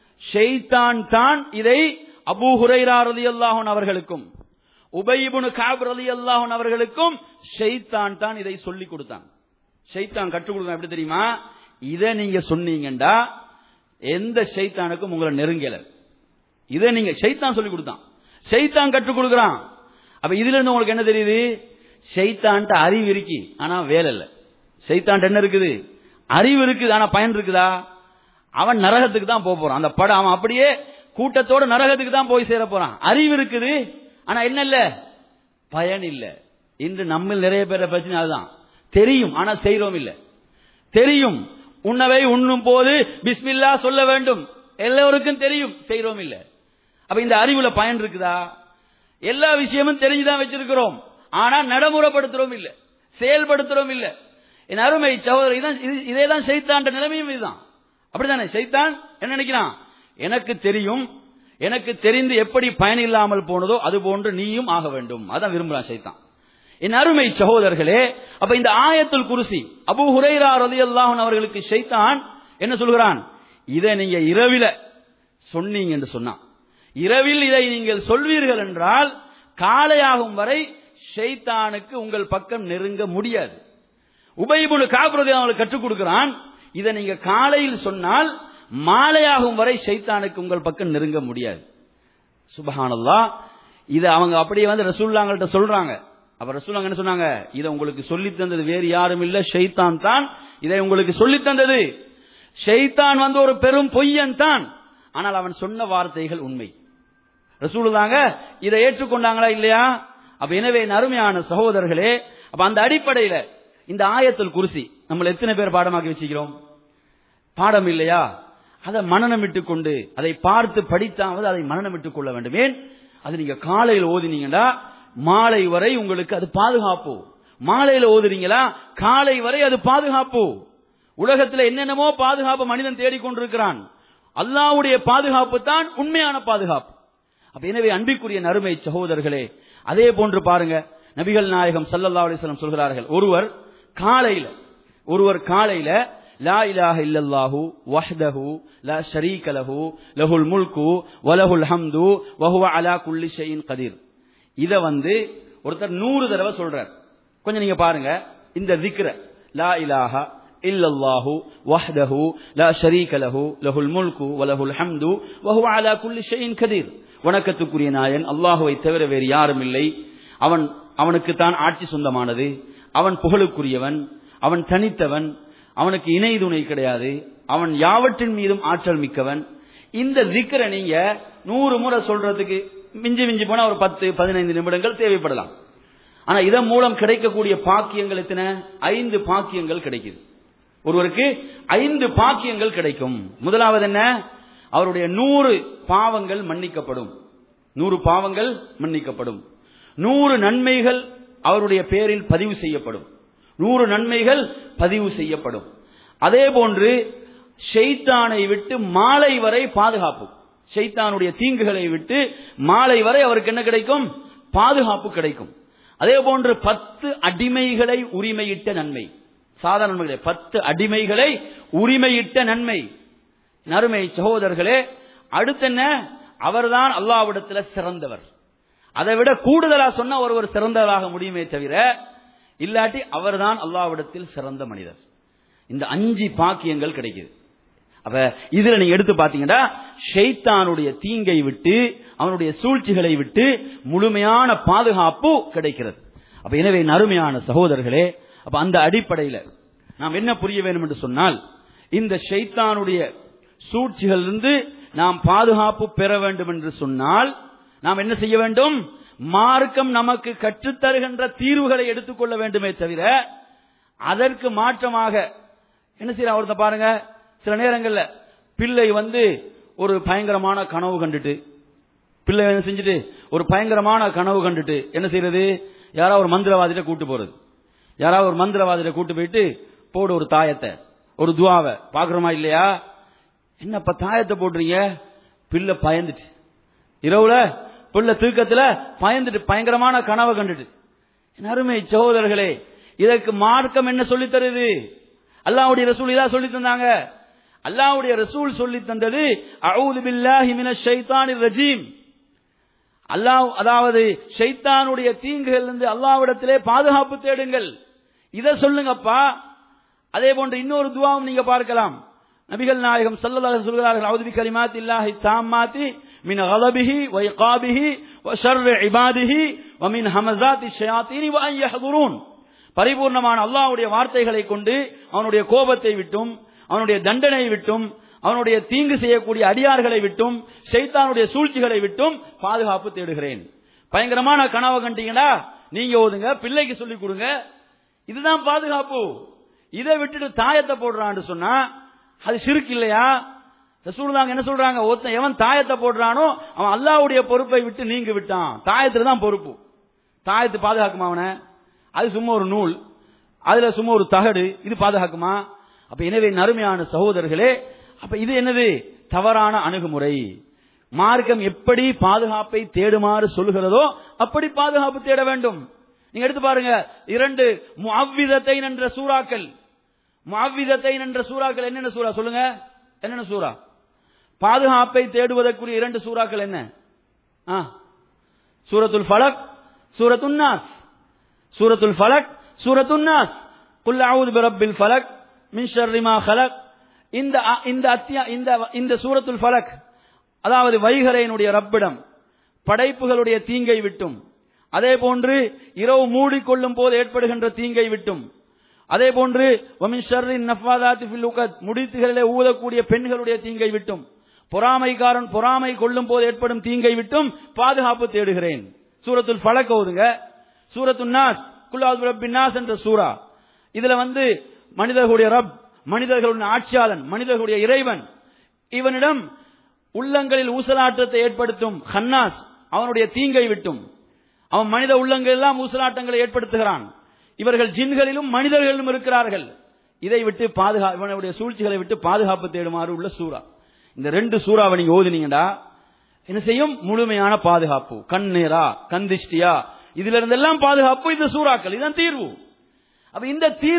ஷெய்தான் தான் இதை அபூ ஹுரைரா ரலியல்லாஹு அவர்களுக்கும் உபயிபுனு காப் ரலியல்லாஹு அவர்களுக்கும் ஷெய்தான் தான் இதை சொல்லி கொடுத்தான் ஷெய்தான் கற்றுக் கொடுத்தான் எப்படி தெரியுமா இதை நீங்க சொன்னீங்கண்டா எந்த ஷைத்தானுக்கும் உங்களை நெருங்கல இதை நீங்க ஷைத்தான் சொல்லி கொடுத்தான் ஷைத்தான் கற்றுக் கொடுக்குறான் அப்ப இதுல இருந்து உங்களுக்கு என்ன தெரியுது ஷைத்தான்ட்ட அறிவு இருக்கு ஆனா வேலை இல்ல ஷைத்தான்ட்ட என்ன இருக்குது அறிவு இருக்குது ஆனா பயன் இருக்குதா அவன் நரகத்துக்கு தான் போக போறான் அந்த படம் அவன் அப்படியே கூட்டத்தோட நரகத்துக்கு தான் போய் சேர போறான் அறிவு இருக்குது ஆனா என்ன இல்ல பயன் இல்ல இன்று நம்ம நிறைய பேர பிரச்சனை அதுதான் தெரியும் ஆனா செய்றோம் இல்ல தெரியும் உண்ணவை உண்ணும் போது பிஸ்மில்லா சொல்ல வேண்டும் எல்லோருக்கும் தெரியும் செய்றோம் இல்ல அப்ப இந்த அறிவுல பயன் இருக்குதா எல்லா விஷயமும் தெரிஞ்சுதான் வச்சிருக்கிறோம் ஆனா நடைமுறைப்படுத்துறோம் இல்ல செயல்படுத்துறோம் இல்ல என் அருமை சகோதரர் இதான் இதே தான் சைத்தான்ற நிலைமையும் இதுதான் அப்படிதானே சைத்தான் என்ன நினைக்கிறான் எனக்கு தெரியும் எனக்கு தெரிந்து எப்படி பயன் இல்லாமல் போனதோ அது போன்று நீயும் ஆக வேண்டும் அதான் விரும்புறான் சைத்தான் என் அருமை சகோதரர்களே அப்ப இந்த ஆயத்துல் குருசி அபு ஹுரைரா ரலியல்லாஹு அவர்களுக்கு ஷைத்தான் என்ன சொல்கிறான் இதை நீங்க இரவில சொன்னீங்க என்று சொன்னான் இரவில் இதை நீங்கள் சொல்வீர்கள் என்றால் காலையாகும் வரை ஷைத்தானுக்கு உங்கள் பக்கம் நெருங்க முடியாது உபயபுனு காப்புறதை அவங்களுக்கு கற்றுக் கொடுக்கிறான் இதை நீங்க காலையில் சொன்னால் மாலையாகும் வரை ஷைத்தானுக்கு உங்கள் பக்கம் நெருங்க முடியாது சுபஹானல்லா இதை அவங்க அப்படியே வந்து ரசூல்லாங்கள்ட்ட சொல்றாங்க அப்ப ரசூல்லாங்க என்ன சொன்னாங்க இதை உங்களுக்கு சொல்லி தந்தது வேறு யாரும் இல்ல ஷைத்தான் தான் இதை உங்களுக்கு சொல்லி தந்தது ஷைத்தான் வந்து ஒரு பெரும் பொய்யன் தான் ஆனால் அவன் சொன்ன வார்த்தைகள் உண்மை ரசூலுதாங்க இதை ஏற்றுக்கொண்டாங்களா இல்லையா அப்ப எனவே அருமையான சகோதரர்களே அப்ப அந்த அடிப்படையில இந்த ஆயத்தில் குருசி நம்ம எத்தனை பேர் பாடமாக்கி வச்சுக்கிறோம் பாடம் இல்லையா அதை மனநமிட்டு கொண்டு அதை பார்த்து படித்தாவது அதை மனநமிட்டுக் கொள்ள வேண்டும் ஏன் அது நீங்க காலையில் ஓதினீங்கன்னா மாலை வரை உங்களுக்கு அது பாதுகாப்பு மாலையில ஓதுறீங்களா காலை வரை அது பாதுகாப்பு உலகத்துல என்னென்னமோ பாதுகாப்பு மனிதன் தேடிக்கொண்டிருக்கிறான் அல்லாவுடைய பாதுகாப்பு தான் உண்மையான பாதுகாப்பு அப்ப எனவே அன்பிற்குரிய நறுமை சகோதரர்களே அதே போன்று பாருங்க நபிகள் நாயகம் சல்லல்லா அலிஸ்லாம் சொல்கிறார்கள் ஒருவர் காலையில ஒருவர் காலையில லா இலாஹ இல்லல்லாஹு வஹ்தஹு லா ஷரீக லஹு லஹுல் முல்கு வலஹுல் ஹம்து வஹுவ அலா குல்லி ஷைஇன் கதீர் இத வந்து ஒருத்தர் நூறு தடவை சொல்றார் கொஞ்சம் நீங்க பாருங்க இந்த திக்ர லா இலாஹ இல்லல்லாஹு வஹ்தஹு லா ஷரீக லஹு லஹுல் முல்கு வலஹுல் ஹம்து வஹுவ அலா குல்லி ஷைஇன் கதீர் வணக்கத்துக்குரிய நாயன் அல்லாஹுவை தவிர வேறு யாரும் இல்லை அவன் அவனுக்குத்தான் ஆட்சி சொந்தமானது அவன் புகழுக்குரியவன் அவன் தனித்தவன் அவனுக்கு இணை துணை கிடையாது அவன் யாவற்றின் மீதும் ஆற்றல் மிக்கவன் இந்த திக்கரை நீங்க நூறு முறை சொல்றதுக்கு மிஞ்சி மிஞ்சி போனா ஒரு பத்து பதினைந்து நிமிடங்கள் தேவைப்படலாம் ஆனா இதன் மூலம் கிடைக்கக்கூடிய பாக்கியங்கள் எத்தனை ஐந்து பாக்கியங்கள் கிடைக்குது ஒருவருக்கு ஐந்து பாக்கியங்கள் கிடைக்கும் முதலாவது என்ன அவருடைய நூறு பாவங்கள் மன்னிக்கப்படும் நூறு பாவங்கள் மன்னிக்கப்படும் நூறு நன்மைகள் அவருடைய பேரில் பதிவு செய்யப்படும் நூறு நன்மைகள் பதிவு செய்யப்படும் அதே போன்று ஷெய்தானை விட்டு மாலை வரை பாதுகாப்பு ஷெய்தானுடைய தீங்குகளை விட்டு மாலை வரை அவருக்கு என்ன கிடைக்கும் பாதுகாப்பு கிடைக்கும் அதே போன்று பத்து அடிமைகளை உரிமையிட்ட நன்மை சாதாரண நன்மைகளே பத்து அடிமைகளை உரிமையிட்ட நன்மை நறுமை சகோதரர்களே அடுத்து என்ன அவர்தான் அல்லாவிடத்துல சிறந்தவர் அதை விட கூடுதலா சொன்னா ஒருவர் சிறந்தவராக முடியுமே தவிர இல்லாட்டி அவர்தான் அல்லாவிடத்தில் சிறந்த மனிதர் இந்த அஞ்சு பாக்கியங்கள் கிடைக்குது அப்ப இதுல நீங்க எடுத்து பாத்தீங்கன்னா ஷெய்தானுடைய தீங்கை விட்டு அவனுடைய சூழ்ச்சிகளை விட்டு முழுமையான பாதுகாப்பு கிடைக்கிறது அப்ப எனவே நறுமையான சகோதரர்களே அப்ப அந்த அடிப்படையில நாம் என்ன புரிய வேண்டும் என்று சொன்னால் இந்த ஷைத்தானுடைய சூழ்ச்சிகளிலிருந்து நாம் பாதுகாப்பு பெற வேண்டும் என்று சொன்னால் நாம் என்ன செய்ய வேண்டும் மார்க்கம் நமக்கு கற்றுத்தருகின்ற தீர்வுகளை எடுத்துக்கொள்ள வேண்டுமே தவிர அதற்கு மாற்றமாக என்ன செய்யற ஒருத்த பாருங்க சில நேரங்கள்ல பிள்ளை வந்து ஒரு பயங்கரமான கனவு கண்டுட்டு பிள்ளை என்ன செஞ்சுட்டு ஒரு பயங்கரமான கனவு கண்டுட்டு என்ன செய்யறது யாராவது ஒரு மந்திரவாதிட்ட கூட்டு போறது யாராவது ஒரு மந்திரவாதிட்ட கூட்டு போயிட்டு போடு ஒரு தாயத்தை ஒரு துவாவை பாக்குறோமா இல்லையா என்னப்ப தாயத்தை போடுறீங்க பிள்ளை பயந்துட்டு இரவுல பிள்ளை தூக்கத்துல பயந்துட்டு பயங்கரமான கனவை கண்டுட்டு என் அருமை சகோதரர்களே இதற்கு மார்க்கம் என்ன சொல்லி தருது அல்லாவுடைய ரசூல் இதா சொல்லி தந்தாங்க அல்லாவுடைய ரசூல் சொல்லி தந்தது அவுது பில்லாஹி மினஷ் ஷைத்தானிர் ரஜீம் அல்லாஹ் அதாவது ஷைத்தானுடைய தீங்குகள் இருந்து அல்லாவிடத்திலே பாதுகாப்பு தேடுங்கள் இத சொல்லுங்கப்பா அதே போன்று இன்னொரு துவாவும் நீங்க பார்க்கலாம் நபிகள் நாயகம் சல்லல்லாஹு சொல்கிறார்கள் அவுது பி கலிமாத் இல்லாஹி தாம்மாத்தி மின் கலபிஹி வ இகாபிஹி வ ஷர்ரி இபாதிஹி வ மின் ஹமஸாத்தி ஷயாத்தீனி வ அன் யஹ்துரூன் பரிபூர்ணமான அல்லாஹ்வுடைய வார்த்தைகளை கொண்டு அவனுடைய கோபத்தை விட்டும் அவனுடைய தண்டனை விட்டும் அவனுடைய தீங்கு செய்யக்கூடிய அடியார்களை விட்டும் ஷைத்தானுடைய சூழ்ச்சிகளை விட்டும் பாதுகாப்பு தேடுகிறேன் பயங்கரமான கனவை கண்டீங்களா நீங்க ஓதுங்க பிள்ளைக்கு சொல்லிக் கொடுங்க இதுதான் பாதுகாப்பு இதை விட்டுட்டு தாயத்தை போடுறான்னு சொன்னா அது சிறுக்கு இல்லையா ரசூலுல்லாஹ் என்ன சொல்றாங்க ஒருத்தன் எவன் தாயத்தை போடுறானோ அவன் அல்லாஹ்வுடைய பொறுப்பை விட்டு நீங்க விட்டான் தாயத்துல தான் பொறுப்பு தாயத்து பாதுகாக்குமா அவனை அது சும்மா ஒரு நூல் அதுல சும்மா ஒரு தகடு இது பாதுகாக்குமா அப்ப எனவே நறுமையான சகோதரர்களே அப்ப இது என்னது தவறான அணுகுமுறை மார்க்கம் எப்படி பாதுகாப்பை தேடுமாறு சொல்கிறதோ அப்படி பாதுகாப்பு தேட வேண்டும் நீங்க எடுத்து பாருங்க இரண்டு முஅவ்விதத்தை என்ற சூறாக்கள் முஅவ்விதத்தை என்ற சூறாக்கள் என்னென்ன சூறா சொல்லுங்க என்னென்ன சூறா பாதுகாப்பை தேடுவதற்குரிய இரண்டு சூறாக்கள் என்ன ஆ சூரத்துல் ஃபலக் சூரத்துன் நாஸ் சூரத்துல் ஃபலக் சூரத்துன் நாஸ் குல் அஊது பிரப்பில் ஃபலக் மின் ஷர்ரி மா ஹலக் இந்த இந்த அத்தியா இந்த இந்த சூரத்துல் ஃபலக் அதாவது வைகரையினுடைய ரப்பிடம் படைப்புகளுடைய தீங்கை விட்டும் அதே போன்று இரவு மூடிக்கொள்ளும் போது ஏற்படுகின்ற தீங்கை விட்டும் அதே போன்று வமின் ஷர்ரின் நஃபாதாத்தி ஃபில் உகத் முடித்துகளிலே ஊதக்கூடிய பெண்களுடைய தீங்கை விட்டும் பொறாமைக்காரன் பொறாமை கொள்ளும் போது ஏற்படும் தீங்கை விட்டும் பாதுகாப்பு தேடுகிறேன் சூரத்துல் ஃபலக் ஓதுங்க சூரத்துல் நாஸ் குல்லாது ரப்பின் நாஸ் என்ற சூரா இதுல வந்து மனிதர்களுடைய ரப் மனிதர்களுடைய ஆட்சியாளன் மனிதர்களுடைய இறைவன் இவனிடம் உள்ளங்களில் ஊசலாட்டத்தை ஏற்படுத்தும் ஹன்னாஸ் அவனுடைய தீங்கை விட்டும் அவன் மனித உள்ளங்கள் எல்லாம் ஊசலாட்டங்களை ஏற்படுத்துகிறான் இவர்கள் ஜின்களிலும் மனிதர்களிலும் இருக்கிறார்கள் இதை விட்டு பாதுகா இவனுடைய சூழ்ச்சிகளை விட்டு பாதுகாப்பு தேடுமாறு உள்ள சூறா இந்த ரெண்டு சூறாவை நீங்க ஓதுனீங்கடா என்ன செய்யும் முழுமையான பாதுகாப்பு கண் நேரா கந்திஷ்டியா இதுல இருந்தெல்லாம் பாதுகாப்பு இந்த சூறாக்கள் இதுதான் தீர்வு அப்ப இந்த தீர்வு